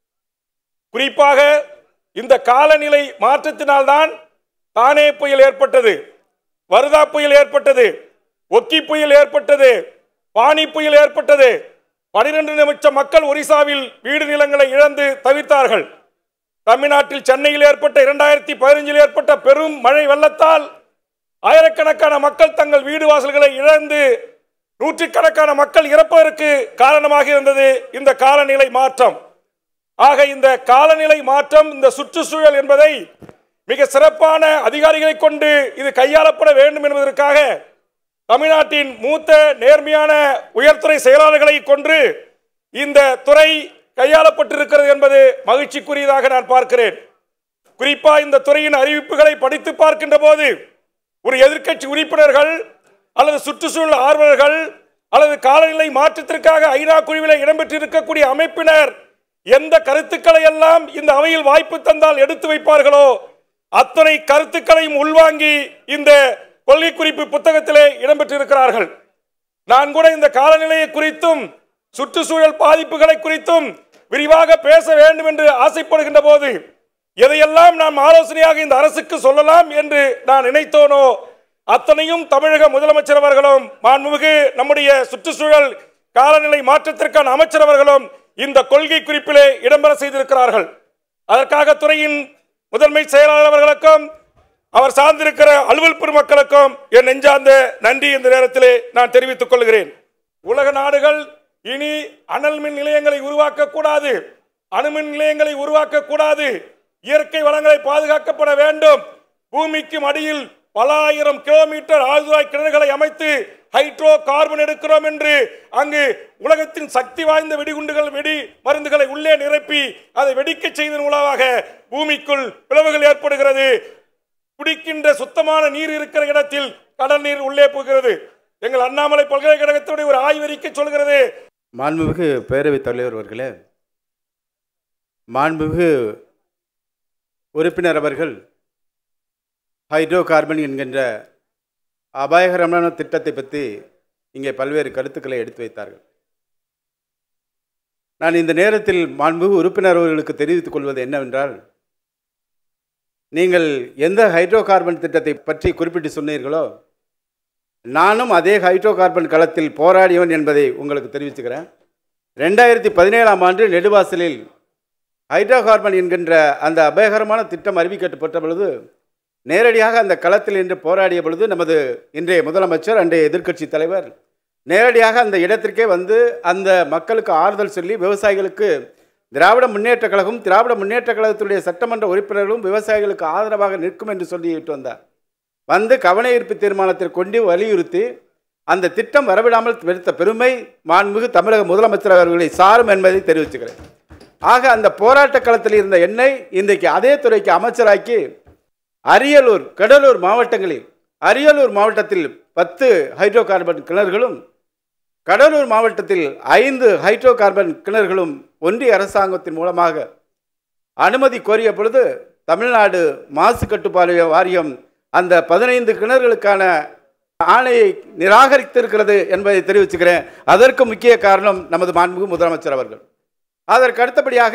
குறிப்பாக இந்த காலநிலை மாற்றத்தினால்தான் தானே புயல் ஏற்பட்டது வருதா புயல் ஏற்பட்டது ஒக்கி புயல் ஏற்பட்டது பானி புயல் ஏற்பட்டது பனிரெண்டு லட்சம் மக்கள் ஒரிசாவில் வீடு நிலங்களை இழந்து தவிர்த்தார்கள் தமிழ்நாட்டில் சென்னையில் ஏற்பட்ட இரண்டாயிரத்தி பதினஞ்சில் ஏற்பட்ட பெரும் மழை வெள்ளத்தால் ஆயிரக்கணக்கான மக்கள் தங்கள் வீடு வாசல்களை இழந்து நூற்றுக்கணக்கான மக்கள் இறப்பதற்கு காரணமாக இருந்தது இந்த காலநிலை மாற்றம் ஆக இந்த காலநிலை மாற்றம் இந்த சுற்றுச்சூழல் என்பதை மிக சிறப்பான அதிகாரிகளை கொண்டு இது கையாளப்பட வேண்டும் என்பதற்காக தமிழ்நாட்டின் மூத்த நேர்மையான உயர்துறை செயலாளர்களை கொண்டு இந்த துறை கையாளப்பட்டிருக்கிறது என்பது மகிழ்ச்சிக்குரியதாக நான் பார்க்கிறேன் குறிப்பா இந்த துறையின் அறிவிப்புகளை படித்து பார்க்கின்ற போது ஒரு எதிர்க்கட்சி உறுப்பினர்கள் அல்லது சுற்றுச்சூழல் ஆர்வலர்கள் அல்லது காலநிலை மாற்றத்திற்காக ஐநா குழுவில் இடம்பெற்றிருக்கக்கூடிய அமைப்பினர் எந்த கருத்துக்களை எல்லாம் இந்த அவையில் வாய்ப்பு தந்தால் எடுத்து வைப்பார்களோ அத்தனை கருத்துக்களையும் உள்வாங்கி இந்த கொள்கை குறிப்பு புத்தகத்திலே இடம்பெற்றிருக்கிறார்கள் நான் கூட இந்த காலநிலையை குறித்தும் சுற்றுச்சூழல் பாதிப்புகளை குறித்தும் விரிவாக பேச வேண்டும் என்று ஆசைப்படுகின்ற போது எதையெல்லாம் நாம் ஆலோசனையாக இந்த அரசுக்கு சொல்லலாம் என்று நான் நினைத்தோனோ அத்தனையும் தமிழக முதலமைச்சர் அவர்களும் மாண்புமிகு நம்முடைய சுற்றுச்சூழல் காலநிலை மாற்றத்திற்கான அமைச்சர் அவர்களும் இந்த கொள்கை குறிப்பிலே இடம்பெற செய்திருக்கிறார்கள் அதற்காக துறையின் முதன்மை செயலாளர் அவர்களுக்கும் அவர் சார்ந்திருக்கிற அலுவல் பெருமக்களுக்கும் என் நெஞ்சார்ந்த நன்றி இந்த நேரத்திலே நான் தெரிவித்துக் கொள்கிறேன் உலக நாடுகள் இனி அனல் மின் நிலையங்களை உருவாக்க கூடாது அணுமின் நிலையங்களை உருவாக்க கூடாது இயற்கை வளங்களை பாதுகாக்கப்பட வேண்டும் பூமிக்கு அடியில் பல ஆயிரம் கிலோமீட்டர் ஆழ்துவாய் கிணறுகளை அமைத்து ஹைட்ரோ கார்பன் எடுக்கிறோம் என்று அங்கு உலகத்தின் சக்தி வாய்ந்த வெடிகுண்டுகள் வெடி மருந்துகளை உள்ளே நிரப்பி அதை வெடிக்க செய்ததன் மூலமாக பூமிக்குள் பிளவுகள் ஏற்படுகிறது குடிக்கின்ற சுத்தமான நீர் இருக்கிற இடத்தில் கடல் நீர் உள்ளே போகிறது எங்கள் அண்ணாமலை பல்கலைக்கழகத்துடைய ஒரு ஆய்வறிக்கை சொல்கிறது மாண்புமிகு பேரவைத் தலைவர் அவர்களே மாண்புமிகு உறுப்பினர் அவர்கள் ஹைட்ரோ கார்பன் என்கின்ற அபாயகரமான திட்டத்தை பற்றி இங்கே பல்வேறு கருத்துக்களை எடுத்து வைத்தார்கள் நான் இந்த நேரத்தில் மாண்புமிகு உறுப்பினர் அவர்களுக்கு தெரிவித்துக் கொள்வது என்னவென்றால் நீங்கள் எந்த ஹைட்ரோ கார்பன் திட்டத்தை பற்றி குறிப்பிட்டு சொன்னீர்களோ நானும் அதே ஹைட்ரோ கார்பன் களத்தில் போராடியவன் என்பதை உங்களுக்கு தெரிவிச்சுக்கிறேன் ரெண்டாயிரத்தி பதினேழாம் ஆண்டு நெடுவாசலில் ஹைட்ரோ கார்பன் என்கின்ற அந்த அபாயகரமான திட்டம் அறிவிக்கப்பட்ட பொழுது நேரடியாக அந்த களத்தில் நின்று போராடிய பொழுது நமது இன்றைய முதலமைச்சர் அன்றைய எதிர்க்கட்சி தலைவர் நேரடியாக அந்த இடத்திற்கே வந்து அந்த மக்களுக்கு ஆறுதல் சொல்லி விவசாயிகளுக்கு திராவிட முன்னேற்ற கழகம் திராவிட முன்னேற்ற கழகத்துடைய சட்டமன்ற உறுப்பினர்களும் விவசாயிகளுக்கு ஆதரவாக நிற்கும் என்று சொல்லிவிட்டு வந்தார் வந்து கவன ஈர்ப்பு தீர்மானத்தை கொண்டு வலியுறுத்தி அந்த திட்டம் வரவிடாமல் எடுத்த பெருமை மாண்புமிகு தமிழக முதலமைச்சர் அவர்களை சாரும் என்பதை தெரிவிச்சுக்கிறேன் ஆக அந்த போராட்ட களத்தில் இருந்த என்னை இன்றைக்கு அதே துறைக்கு அமைச்சராக்கி அரியலூர் கடலூர் மாவட்டங்களில் அரியலூர் மாவட்டத்தில் பத்து ஹைட்ரோ கார்பன் கிணறுகளும் கடலூர் மாவட்டத்தில் ஐந்து ஹைட்ரோ கார்பன் கிணறுகளும் ஒன்றிய அரசாங்கத்தின் மூலமாக அனுமதி கோரிய பொழுது தமிழ்நாடு மாசு கட்டுப்பாடு வாரியம் அந்த பதினைந்து கிணறுகளுக்கான ஆணையை நிராகரித்திருக்கிறது என்பதை தெரிவிச்சுக்கிறேன் அதற்கு முக்கிய காரணம் நமது மாண்புமிகு முதலமைச்சர் அவர்கள் அதற்கு அடுத்தபடியாக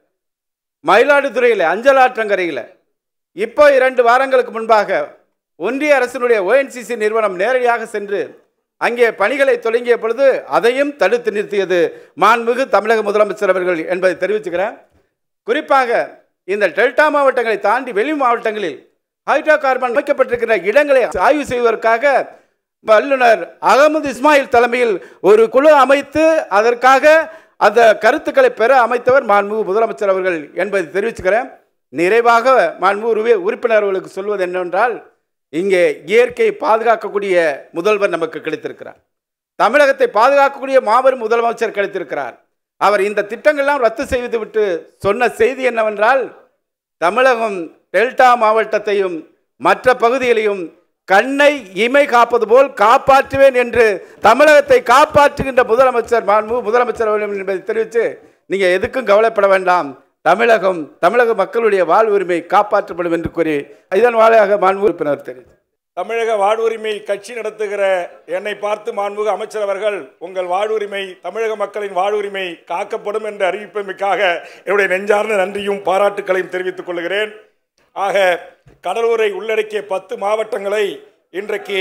மயிலாடுதுறையில் அஞ்சல் ஆற்றங்கரையில் இப்போ இரண்டு வாரங்களுக்கு முன்பாக ஒன்றிய அரசினுடைய ஓஎன்சிசி நிறுவனம் நேரடியாக சென்று அங்கே பணிகளை தொடங்கிய பொழுது அதையும் தடுத்து நிறுத்தியது மாண்புமிகு தமிழக முதலமைச்சர் அவர்கள் என்பதை தெரிவிச்சுக்கிறேன் குறிப்பாக இந்த டெல்டா மாவட்டங்களை தாண்டி வெளி மாவட்டங்களில் ஹைட்ரோ கார்பன் வைக்கப்பட்டிருக்கிற இடங்களை ஆய்வு செய்வதற்காக வல்லுநர் அகமது இஸ்மாயில் தலைமையில் ஒரு குழு அமைத்து அதற்காக அந்த கருத்துக்களை பெற அமைத்தவர் மாண்புமிகு முதலமைச்சர் அவர்கள் என்பதை தெரிவிச்சுக்கிறேன் நிறைவாக மாண்புமிகு உறுப்பினர்களுக்கு சொல்வது என்னவென்றால் இங்கே இயற்கை பாதுகாக்கக்கூடிய முதல்வர் நமக்கு கிடைத்திருக்கிறார் தமிழகத்தை பாதுகாக்கக்கூடிய மாபெரும் முதலமைச்சர் கிடைத்திருக்கிறார் அவர் இந்த திட்டங்கள்லாம் ரத்து செய்துவிட்டு சொன்ன செய்தி என்னவென்றால் தமிழகம் டெல்டா மாவட்டத்தையும் மற்ற பகுதிகளையும் கண்ணை இமை காப்பது போல் காப்பாற்றுவேன் என்று தமிழகத்தை காப்பாற்றுகின்ற முதலமைச்சர் மாண்பு முதலமைச்சர் அவர்கள் என்பதை தெரிவித்து நீங்கள் எதுக்கும் கவலைப்பட வேண்டாம் தமிழகம் தமிழக மக்களுடைய வாழ்வுரிமை காப்பாற்றப்படும் என்று கூறி இதன் வாழையாக மாண்பு உறுப்பினர் தெரிவித்தார் தமிழக வாழ்வுரிமை கட்சி நடத்துகிற என்னை பார்த்து மாண்புக அமைச்சர் அவர்கள் உங்கள் வாழ்வுரிமை தமிழக மக்களின் வாழ்வுரிமை காக்கப்படும் என்ற அறிவிப்பமைக்காக என்னுடைய நெஞ்சார்ந்த நன்றியும் பாராட்டுக்களையும் தெரிவித்துக் கொள்கிறேன் ஆக கடலூரை உள்ளடக்கிய பத்து மாவட்டங்களை இன்றைக்கு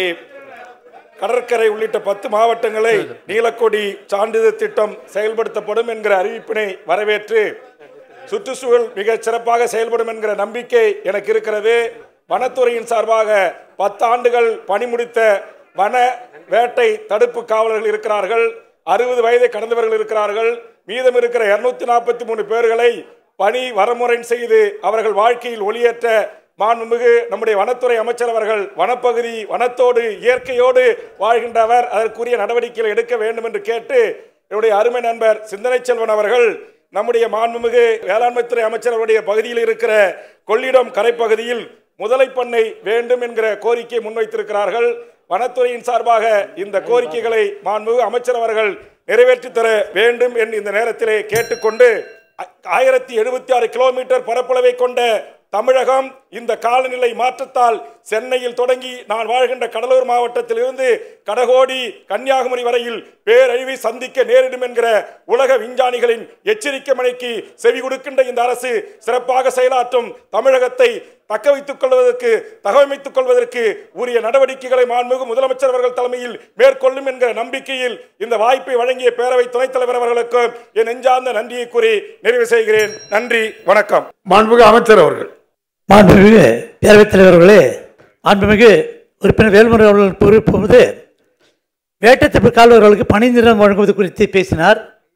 கடற்கரை உள்ளிட்ட பத்து மாவட்டங்களை நீலக்கொடி சான்றிதழ் திட்டம் செயல்படுத்தப்படும் என்கிற அறிவிப்பினை வரவேற்று சுற்றுச்சூழல் மிக சிறப்பாக செயல்படும் என்கிற நம்பிக்கை எனக்கு இருக்கிறது வனத்துறையின் சார்பாக பத்து ஆண்டுகள் பணி முடித்த வன வேட்டை தடுப்பு காவலர்கள் இருக்கிறார்கள் அறுபது வயதை கடந்தவர்கள் இருக்கிறார்கள் மீதம் இருக்கிற இருநூத்தி நாற்பத்தி மூணு பேர்களை பணி வரமுறை செய்து அவர்கள் வாழ்க்கையில் ஒளியேற்ற மாண்புமிகு நம்முடைய வனத்துறை அமைச்சர் அவர்கள் வனப்பகுதி வனத்தோடு இயற்கையோடு வாழ்கின்றவர் அதற்குரிய நடவடிக்கைகள் எடுக்க வேண்டும் என்று கேட்டு என்னுடைய அருமை நண்பர் சிந்தனை செல்வன் அவர்கள் நம்முடைய மாண்புமிகு வேளாண்மைத்துறை அமைச்சர் அவருடைய பகுதியில் இருக்கிற கொள்ளிடம் கரைப்பகுதியில் முதலை பண்ணை வேண்டும் என்கிற கோரிக்கை முன்வைத்திருக்கிறார்கள் வனத்துறையின் சார்பாக இந்த கோரிக்கைகளை மாண்புமிகு அமைச்சர் அவர்கள் நிறைவேற்றி தர வேண்டும் என்று இந்த நேரத்திலே கேட்டுக்கொண்டு ஆயிரத்தி எழுபத்தி ஆறு கிலோமீட்டர் பரப்பளவை கொண்ட தமிழகம் இந்த காலநிலை மாற்றத்தால் சென்னையில் தொடங்கி நான் வாழ்கின்ற கடலூர் மாவட்டத்தில் இருந்து கடகோடி கன்னியாகுமரி வரையில் பேரழிவை சந்திக்க நேரிடும் என்கிற உலக விஞ்ஞானிகளின் எச்சரிக்கை மணிக்கு செவி கொடுக்கின்ற இந்த அரசு சிறப்பாக செயலாற்றும் தமிழகத்தை தக்க வைத்துக் கொள்வதற்கு தகவமைத்துக் கொள்வதற்கு உரிய நடவடிக்கைகளை மாண்புமிகு முதலமைச்சர் அவர்கள் தலைமையில் மேற்கொள்ளும் என்கிற நம்பிக்கையில் இந்த வாய்ப்பை வழங்கிய பேரவை துணைத் தலைவர் அவர்களுக்கு என் நெஞ்சார்ந்த நன்றியை கூறி நிறைவு செய்கிறேன் நன்றி வணக்கம் மாண்புமிகு அமைச்சர் அவர்கள் மாண்புமிகு பேரவைத் தலைவர்களே மாண்புமிகு உறுப்பினர் வேல்முறை அவர்கள் பொறுப்போது வேட்டத்தப்பு கால்வர்களுக்கு பணி நிறம் வழங்குவது குறித்து பேசினார்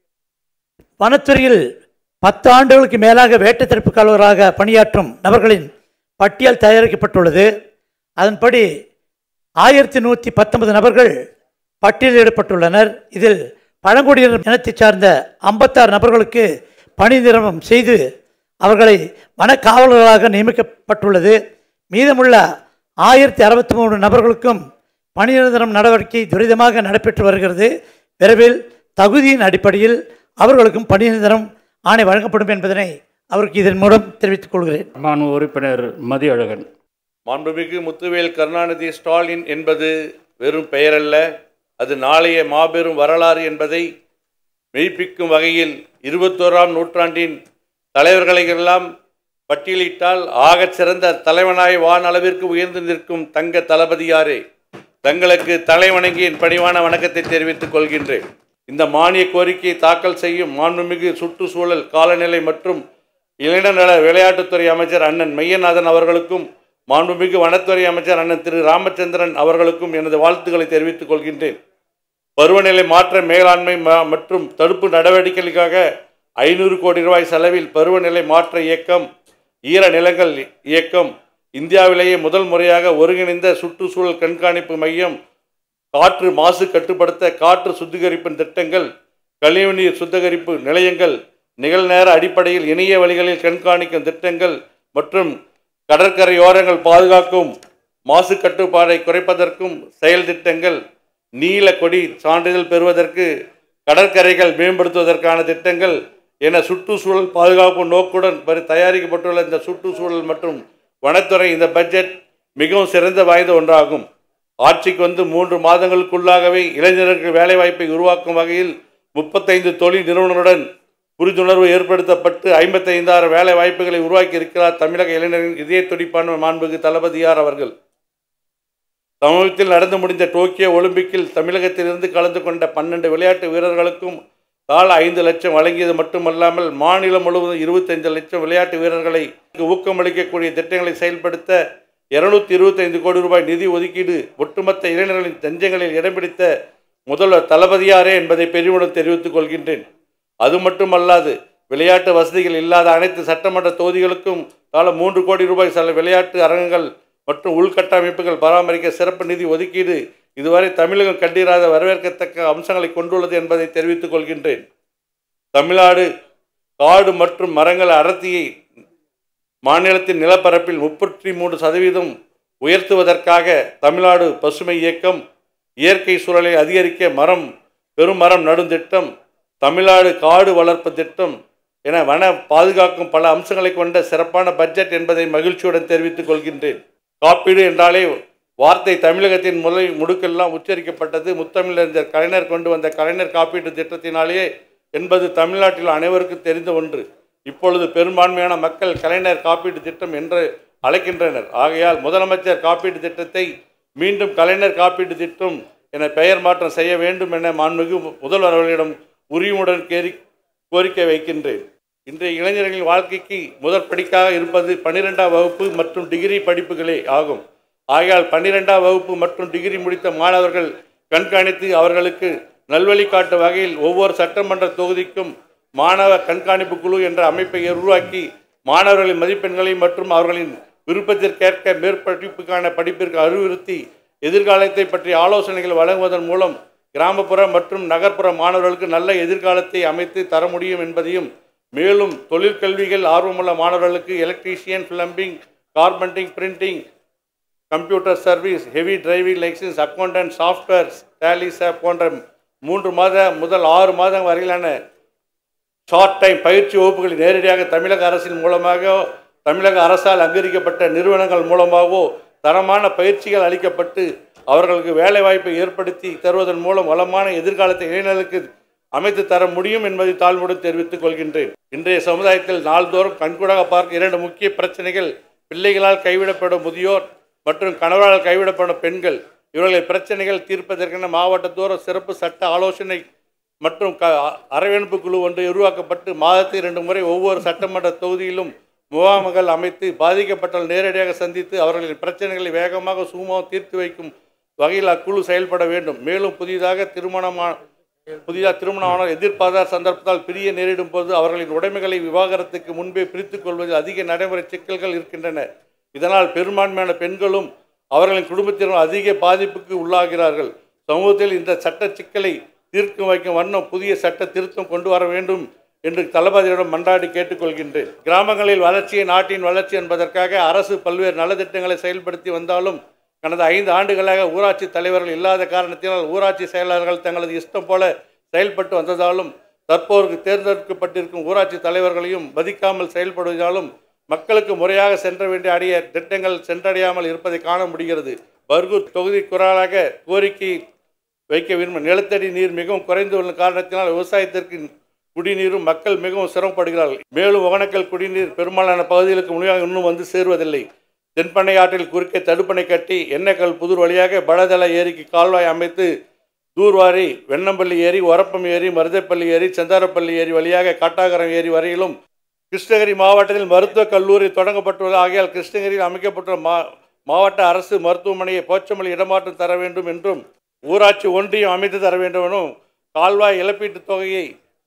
வனத்துறையில் பத்து ஆண்டுகளுக்கு மேலாக வேட்டத்தடுப்பு கால்வராக பணியாற்றும் நபர்களின் பட்டியல் தயாரிக்கப்பட்டுள்ளது அதன்படி ஆயிரத்தி நூற்றி பத்தொன்பது நபர்கள் பட்டியலிடப்பட்டுள்ளனர் இதில் பழங்குடியினர் இனத்தைச் சார்ந்த ஐம்பத்தாறு நபர்களுக்கு பணி நியமனம் செய்து அவர்களை வனக்காவலர்களாக நியமிக்கப்பட்டுள்ளது மீதமுள்ள ஆயிரத்தி அறுபத்தி மூணு நபர்களுக்கும் பணி நிரந்தரம் நடவடிக்கை துரிதமாக நடைபெற்று வருகிறது விரைவில் தகுதியின் அடிப்படையில் அவர்களுக்கும் பணி நிரந்தரம் ஆணை வழங்கப்படும் என்பதனை அவருக்கு இதன் மூலம் தெரிவித்துக் கொள்கிறேன் மாண்பு உறுப்பினர் மதியழகன் மாண்புமிகு முத்துவேல் கருணாநிதி ஸ்டாலின் என்பது வெறும் பெயரல்ல அது நாளைய மாபெரும் வரலாறு என்பதை மெய்ப்பிக்கும் வகையில் இருபத்தோராம் நூற்றாண்டின் தலைவர்களையெல்லாம் பட்டியலிட்டால் ஆகச் சிறந்த தலைவனாய் வானளவிற்கு உயர்ந்து நிற்கும் தங்க தளபதியாரே தங்களுக்கு தலைவணங்கி என் பணிவான வணக்கத்தை தெரிவித்துக் கொள்கின்றேன் இந்த மானிய கோரிக்கையை தாக்கல் செய்யும் மாண்புமிகு சுற்றுச்சூழல் காலநிலை மற்றும் இளைஞர் விளையாட்டுத்துறை அமைச்சர் அண்ணன் மையநாதன் அவர்களுக்கும் மாண்புமிகு வனத்துறை அமைச்சர் அண்ணன் திரு ராமச்சந்திரன் அவர்களுக்கும் எனது வாழ்த்துக்களை தெரிவித்துக் கொள்கின்றேன் பருவநிலை மாற்ற மேலாண்மை ம- மற்றும் தடுப்பு நடவடிக்கைகளுக்காக ஐநூறு கோடி ரூபாய் செலவில் பருவநிலை மாற்ற இயக்கம் ஈர நிலங்கள் இயக்கம் இந்தியாவிலேயே முதல் முறையாக ஒருங்கிணைந்த சுற்றுச்சூழல் கண்காணிப்பு மையம் காற்று மாசு கட்டுப்படுத்த காற்று சுத்திகரிப்பின் திட்டங்கள் கழிவுநீர் சுத்திகரிப்பு நிலையங்கள் நிகழ்நேர அடிப்படையில் இணைய வழிகளில் கண்காணிக்கும் திட்டங்கள் மற்றும் கடற்கரையோரங்கள் பாதுகாக்கும் மாசு கட்டுப்பாடை குறைப்பதற்கும் செயல் திட்டங்கள் நீல கொடி சான்றிதழ் பெறுவதற்கு கடற்கரைகள் மேம்படுத்துவதற்கான திட்டங்கள் என சுற்றுச்சூழல் பாதுகாப்பு நோக்குடன் பரி- தயாரிக்கப்பட்டுள்ள இந்த சுற்றுச்சூழல் மற்றும் வனத்துறை இந்த பட்ஜெட் மிகவும் சிறந்த வாய்ந்த ஒன்றாகும் ஆட்சிக்கு வந்து மூன்று மாதங்களுக்குள்ளாகவே இளைஞர்களுக்கு வேலைவாய்ப்பை உருவாக்கும் வகையில் முப்பத்தைந்து தொழில் நிறுவனருடன் புரிந்துணர்வு ஏற்படுத்தப்பட்டு ஐம்பத்தைந்தாயிரம் வேலை வாய்ப்புகளை உருவாக்கி இருக்கிறார் தமிழக இளைஞரின் இதய துடிப்பான மாண்புக்கு தளபதியார் அவர்கள் சமீபத்தில் நடந்து முடிந்த டோக்கியோ ஒலிம்பிக்கில் தமிழகத்திலிருந்து கலந்து கொண்ட பன்னெண்டு விளையாட்டு வீரர்களுக்கும் தாழ ஐந்து லட்சம் வழங்கியது மட்டுமல்லாமல் மாநிலம் முழுவதும் இருபத்தைந்து லட்சம் விளையாட்டு வீரர்களை ஊக்கமளிக்கக்கூடிய திட்டங்களை செயல்படுத்த இருநூத்தி இருபத்தைந்து கோடி ரூபாய் நிதி ஒதுக்கீடு ஒட்டுமொத்த இளைஞர்களின் தஞ்சங்களில் இடம் பிடித்த முதல்வர் தளபதியாரே என்பதை பெருமிடம் தெரிவித்துக் கொள்கின்றேன் அது மட்டுமல்லாது விளையாட்டு வசதிகள் இல்லாத அனைத்து சட்டமன்ற தொகுதிகளுக்கும் தலா மூன்று கோடி ரூபாய் சில விளையாட்டு அரங்கங்கள் மற்றும் உள்கட்டமைப்புகள் பராமரிக்க சிறப்பு நிதி ஒதுக்கீடு இதுவரை தமிழகம் கண்டிராத வரவேற்கத்தக்க அம்சங்களை கொண்டுள்ளது என்பதை தெரிவித்துக் கொள்கின்றேன் தமிழ்நாடு காடு மற்றும் மரங்கள் அடர்த்தியை மாநிலத்தின் நிலப்பரப்பில் முப்பத்தி மூன்று சதவீதம் உயர்த்துவதற்காக தமிழ்நாடு பசுமை இயக்கம் இயற்கை சூழலை அதிகரிக்க மரம் பெருமரம் நடும் திட்டம் தமிழ்நாடு காடு வளர்ப்பு திட்டம் என வன பாதுகாக்கும் பல அம்சங்களை கொண்ட சிறப்பான பட்ஜெட் என்பதை மகிழ்ச்சியுடன் தெரிவித்துக் கொள்கின்றேன் காப்பீடு என்றாலே வார்த்தை தமிழகத்தின் முதல் முடுக்கெல்லாம் உச்சரிக்கப்பட்டது முத்தமிழறிஞர் கலைஞர் கொண்டு வந்த கலைஞர் காப்பீட்டு திட்டத்தினாலேயே என்பது தமிழ்நாட்டில் அனைவருக்கும் தெரிந்த ஒன்று இப்பொழுது பெரும்பான்மையான மக்கள் கலைஞர் காப்பீட்டு திட்டம் என்று அழைக்கின்றனர் ஆகையால் முதலமைச்சர் காப்பீட்டு திட்டத்தை மீண்டும் கலைஞர் காப்பீட்டு திட்டம் என பெயர் மாற்றம் செய்ய வேண்டும் என மாண்புமிகு முதல்வர் அவர்களிடம் உரிமையுடன் கேரி கோரிக்கை வைக்கின்றேன் இன்றைய இளைஞர்களின் வாழ்க்கைக்கு முதற் படிக்காக இருப்பது பன்னிரெண்டாம் வகுப்பு மற்றும் டிகிரி படிப்புகளே ஆகும் ஆகையால் பன்னிரெண்டாம் வகுப்பு மற்றும் டிகிரி முடித்த மாணவர்கள் கண்காணித்து அவர்களுக்கு நல்வழி காட்டும் வகையில் ஒவ்வொரு சட்டமன்ற தொகுதிக்கும் மாணவ கண்காணிப்பு குழு என்ற அமைப்பை உருவாக்கி மாணவர்களின் மதிப்பெண்களை மற்றும் அவர்களின் விருப்பத்திற்கேற்க மேற்படிப்புக்கான படிப்பிற்கு அறிவுறுத்தி எதிர்காலத்தை பற்றிய ஆலோசனைகள் வழங்குவதன் மூலம் கிராமப்புற மற்றும் நகர்ப்புற மாணவர்களுக்கு நல்ல எதிர்காலத்தை அமைத்து தர முடியும் என்பதையும் மேலும் தொழிற்கல்விகள் ஆர்வமுள்ள மாணவர்களுக்கு electrician plumbing carpenting printing computer service heavy driving licence accountant software Tally's போன்ற மூன்று மாத முதல் ஆறு மாதம் வரையிலான ஷார்ட் டைம் பயிற்சி வகுப்புகளை நேரடியாக தமிழக அரசின் மூலமாக தமிழக அரசால் அங்கீகரிக்கப்பட்ட நிறுவனங்கள் மூலமாகவோ தரமான பயிற்சிகள் அளிக்கப்பட்டு அவர்களுக்கு வேலைவாய்ப்பை ஏற்படுத்தி தருவதன் மூலம் வளமான எதிர்காலத்தை இளைஞர்களுக்கு அமைத்து தர முடியும் என்பதை தாழ்வுடன் தெரிவித்துக் கொள்கின்றேன் இன்றைய சமுதாயத்தில் நாள்தோறும் கண்கூடாக பார்க்க இரண்டு முக்கிய பிரச்சனைகள் பிள்ளைகளால் கைவிடப்படும் முதியோர் மற்றும் கணவரால் கைவிடப்படும் பெண்கள் இவர்களின் பிரச்சனைகள் தீர்ப்பதற்கென மாவட்டத்தோறும் சிறப்பு சட்ட ஆலோசனை மற்றும் க அரவணைப்பு குழு ஒன்று உருவாக்கப்பட்டு மாதத்தில் இரண்டு முறை ஒவ்வொரு சட்டமன்ற தொகுதியிலும் முகாம்கள் அமைத்து பாதிக்கப்பட்டவர்கள் நேரடியாக சந்தித்து அவர்களின் பிரச்சனைகளை வேகமாக சுமூகமாக தீர்த்து வைக்கும் வகையில் அக்குழு செயல்பட வேண்டும் மேலும் புதிதாக திருமணமான புதிதாக திருமணமான எதிர்பாராத சந்தர்ப்பத்தால் பிரிய நேரிடும் போது அவர்களின் உடைமைகளை விவாகரத்துக்கு முன்பே பிரித்துக் கொள்வதில் அதிக நடைமுறை சிக்கல்கள் இருக்கின்றன இதனால் பெரும்பான்மையான பெண்களும் அவர்களின் குடும்பத்தினரும் அதிக பாதிப்புக்கு உள்ளாகிறார்கள் சமூகத்தில் இந்த சட்ட சிக்கலை தீர்க்க வைக்கும் வண்ணம் புதிய சட்ட திருத்தம் கொண்டு வர வேண்டும் என்று தளபதியிடம் மன்றாடி கேட்டுக்கொள்கின்றேன் கிராமங்களில் வளர்ச்சியை நாட்டின் வளர்ச்சி என்பதற்காக அரசு பல்வேறு நலத்திட்டங்களை செயல்படுத்தி வந்தாலும் கடந்த ஐந்து ஆண்டுகளாக ஊராட்சி தலைவர்கள் இல்லாத காரணத்தினால் ஊராட்சி செயலாளர்கள் தங்களது இஷ்டம் போல செயல்பட்டு வந்ததாலும் தற்போது தேர்ந்தெடுக்கப்பட்டிருக்கும் ஊராட்சி தலைவர்களையும் மதிக்காமல் செயல்படுவதாலும் மக்களுக்கு முறையாக சென்ற வேண்டிய அடைய திட்டங்கள் சென்றடையாமல் இருப்பதை காண முடிகிறது பர்கூர் தொகுதி குரலாக கோரிக்கை வைக்க விரும்பும் நிலத்தடி நீர் மிகவும் குறைந்து உள்ள காரணத்தினால் விவசாயத்திற்கு குடிநீரும் மக்கள் மிகவும் சிரமப்படுகிறார்கள் மேலும் ஒகனக்கல் குடிநீர் பெரும்பாலான பகுதிகளுக்கு முழுமையாக இன்னும் வந்து சேருவதில்லை தென்பண்ணை ஆற்றில் குறுக்கே தடுப்பணை கட்டி எண்ணெய்க்கல் புதூர் வழியாக படதள ஏரிக்கு கால்வாய் அமைத்து தூர்வாரி வெண்ணம்பள்ளி ஏரி ஒரப்பம் ஏரி மருதைப்பள்ளி ஏரி செந்தாரப்பள்ளி ஏரி வழியாக காட்டாகரம் ஏரி வரையிலும் கிருஷ்ணகிரி மாவட்டத்தில் மருத்துவக் கல்லூரி தொடங்கப்பட்டுள்ளது ஆகையால் கிருஷ்ணகிரியில் அமைக்கப்பட்டுள்ள மா மாவட்ட அரசு மருத்துவமனையை போச்சமல்லி இடமாற்றம் தர வேண்டும் என்றும் ஊராட்சி ஒன்றியம் அமைத்து தர வேண்டும் எனவும் கால்வாய் இழப்பீட்டுத் தொகையை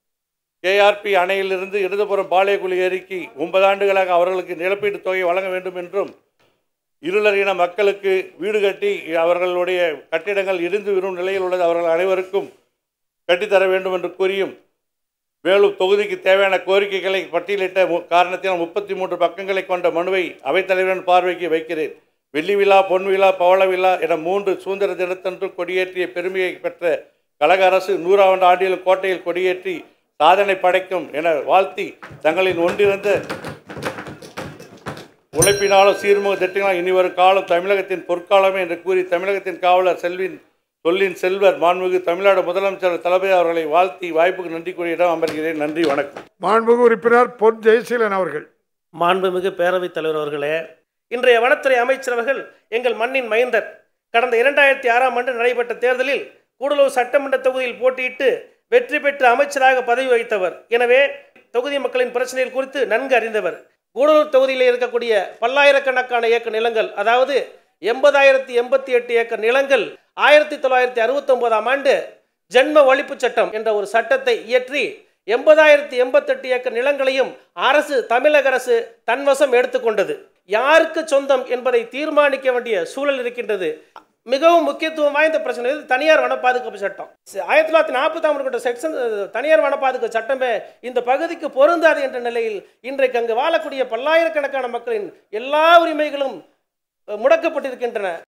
கேஆர்பி அணையிலிருந்து இடதுபுறம் பாளையக்குழி ஏரிக்கு ஒன்பது ஆண்டுகளாக அவர்களுக்கு இழப்பீட்டுத் தொகையை வழங்க வேண்டும் என்றும் இருளர் இன மக்களுக்கு வீடு கட்டி அவர்களுடைய கட்டிடங்கள் இடிந்து விடும் நிலையில் உள்ளது அவர்கள் அனைவருக்கும் கட்டித்தர வேண்டும் என்று கூறியும் மேலும் தொகுதிக்கு தேவையான கோரிக்கைகளை பட்டியலிட்ட மு- காரணத்தினால் முப்பத்தி மூன்று பக்கங்களை கொண்ட மனுவை அவைத்தலைவரின் பார்வைக்கு வைக்கிறேன் வெள்ளி விழா பொன் விழா பவள விழா என மூன்று சுதந்திர தினத்தன்று கொடியேற்றிய பெருமையை பெற்ற கழக அரசு நூறாண்டு ஆண்டிலும் கோட்டையில் கொடியேற்றி சாதனை படைக்கும் என வாழ்த்தி தங்களின் ஒன்றிருந்த உழைப்பினாலும் சீர்முக திட்டங்களால் இனி வரும் காலம் தமிழகத்தின் பொற்காலமே என்று கூறி தமிழகத்தின் காவலர் செல்வின் சொல்லின் செல்வர் மாண்புமிகு தமிழ்நாடு முதலமைச்சர் தளபதி அவர்களை வாழ்த்தி வாய்ப்புக்கு நன்றி கூறிய இடம் அமர்கிறேன் நன்றி வணக்கம் மாண்புமிகு உறுப்பினர் பொன் ஜெயசீலன் அவர்கள் மாண்புமிகு பேரவைத் தலைவர் அவர்களே இன்றைய வனத்துறை அமைச்சர் அவர்கள் எங்கள் மண்ணின் மைந்தர் கடந்த இரண்டாயிரத்தி ஆறாம் ஆண்டு நடைபெற்ற தேர்தலில் கூடலூர் சட்டமன்ற தொகுதியில் போட்டியிட்டு வெற்றி பெற்று அமைச்சராக பதவி வகித்தவர் எனவே தொகுதி மக்களின் பிரச்சனைகள் குறித்து நன்கு அறிந்தவர் கூடலூர் தொகுதியில் இருக்கக்கூடிய பல்லாயிரக்கணக்கான ஏக்கர் நிலங்கள் அதாவது எண்பதாயிரத்தி எண்பத்தி எட்டு ஏக்கர் நிலங்கள் ஆயிரத்தி தொள்ளாயிரத்தி அறுபத்தொன்பதாம் ஆண்டு ஜென்ம ஒழிப்பு சட்டம் என்ற ஒரு சட்டத்தை இயற்றி எண்பதாயிரத்தி எண்பத்தெட்டு ஏக்கர் நிலங்களையும் அரசு தமிழக அரசு தன்வசம் எடுத்துக்கொண்டது யாருக்கு சொந்தம் என்பதை தீர்மானிக்க வேண்டிய சூழல் இருக்கின்றது மிகவும் முக்கியத்துவம் வாய்ந்த பிரச்சனை இது தனியார் வன பாதுகாப்பு சட்டம் ச- ஆயிரத்தி தொள்ளாயிரத்தி நாற்பத்தாம் கொண்ட செக்ஷன் தனியார் வன பாதுகாப்பு சட்டமே இந்த பகுதிக்கு பொருந்தாது என்ற நிலையில் இன்றைக்கு அங்கு வாழக்கூடிய பல்லாயிரக்கணக்கான மக்களின் எல்லா உரிமைகளும் அஹ், முடக்கப்பட்டிருக்கின்றன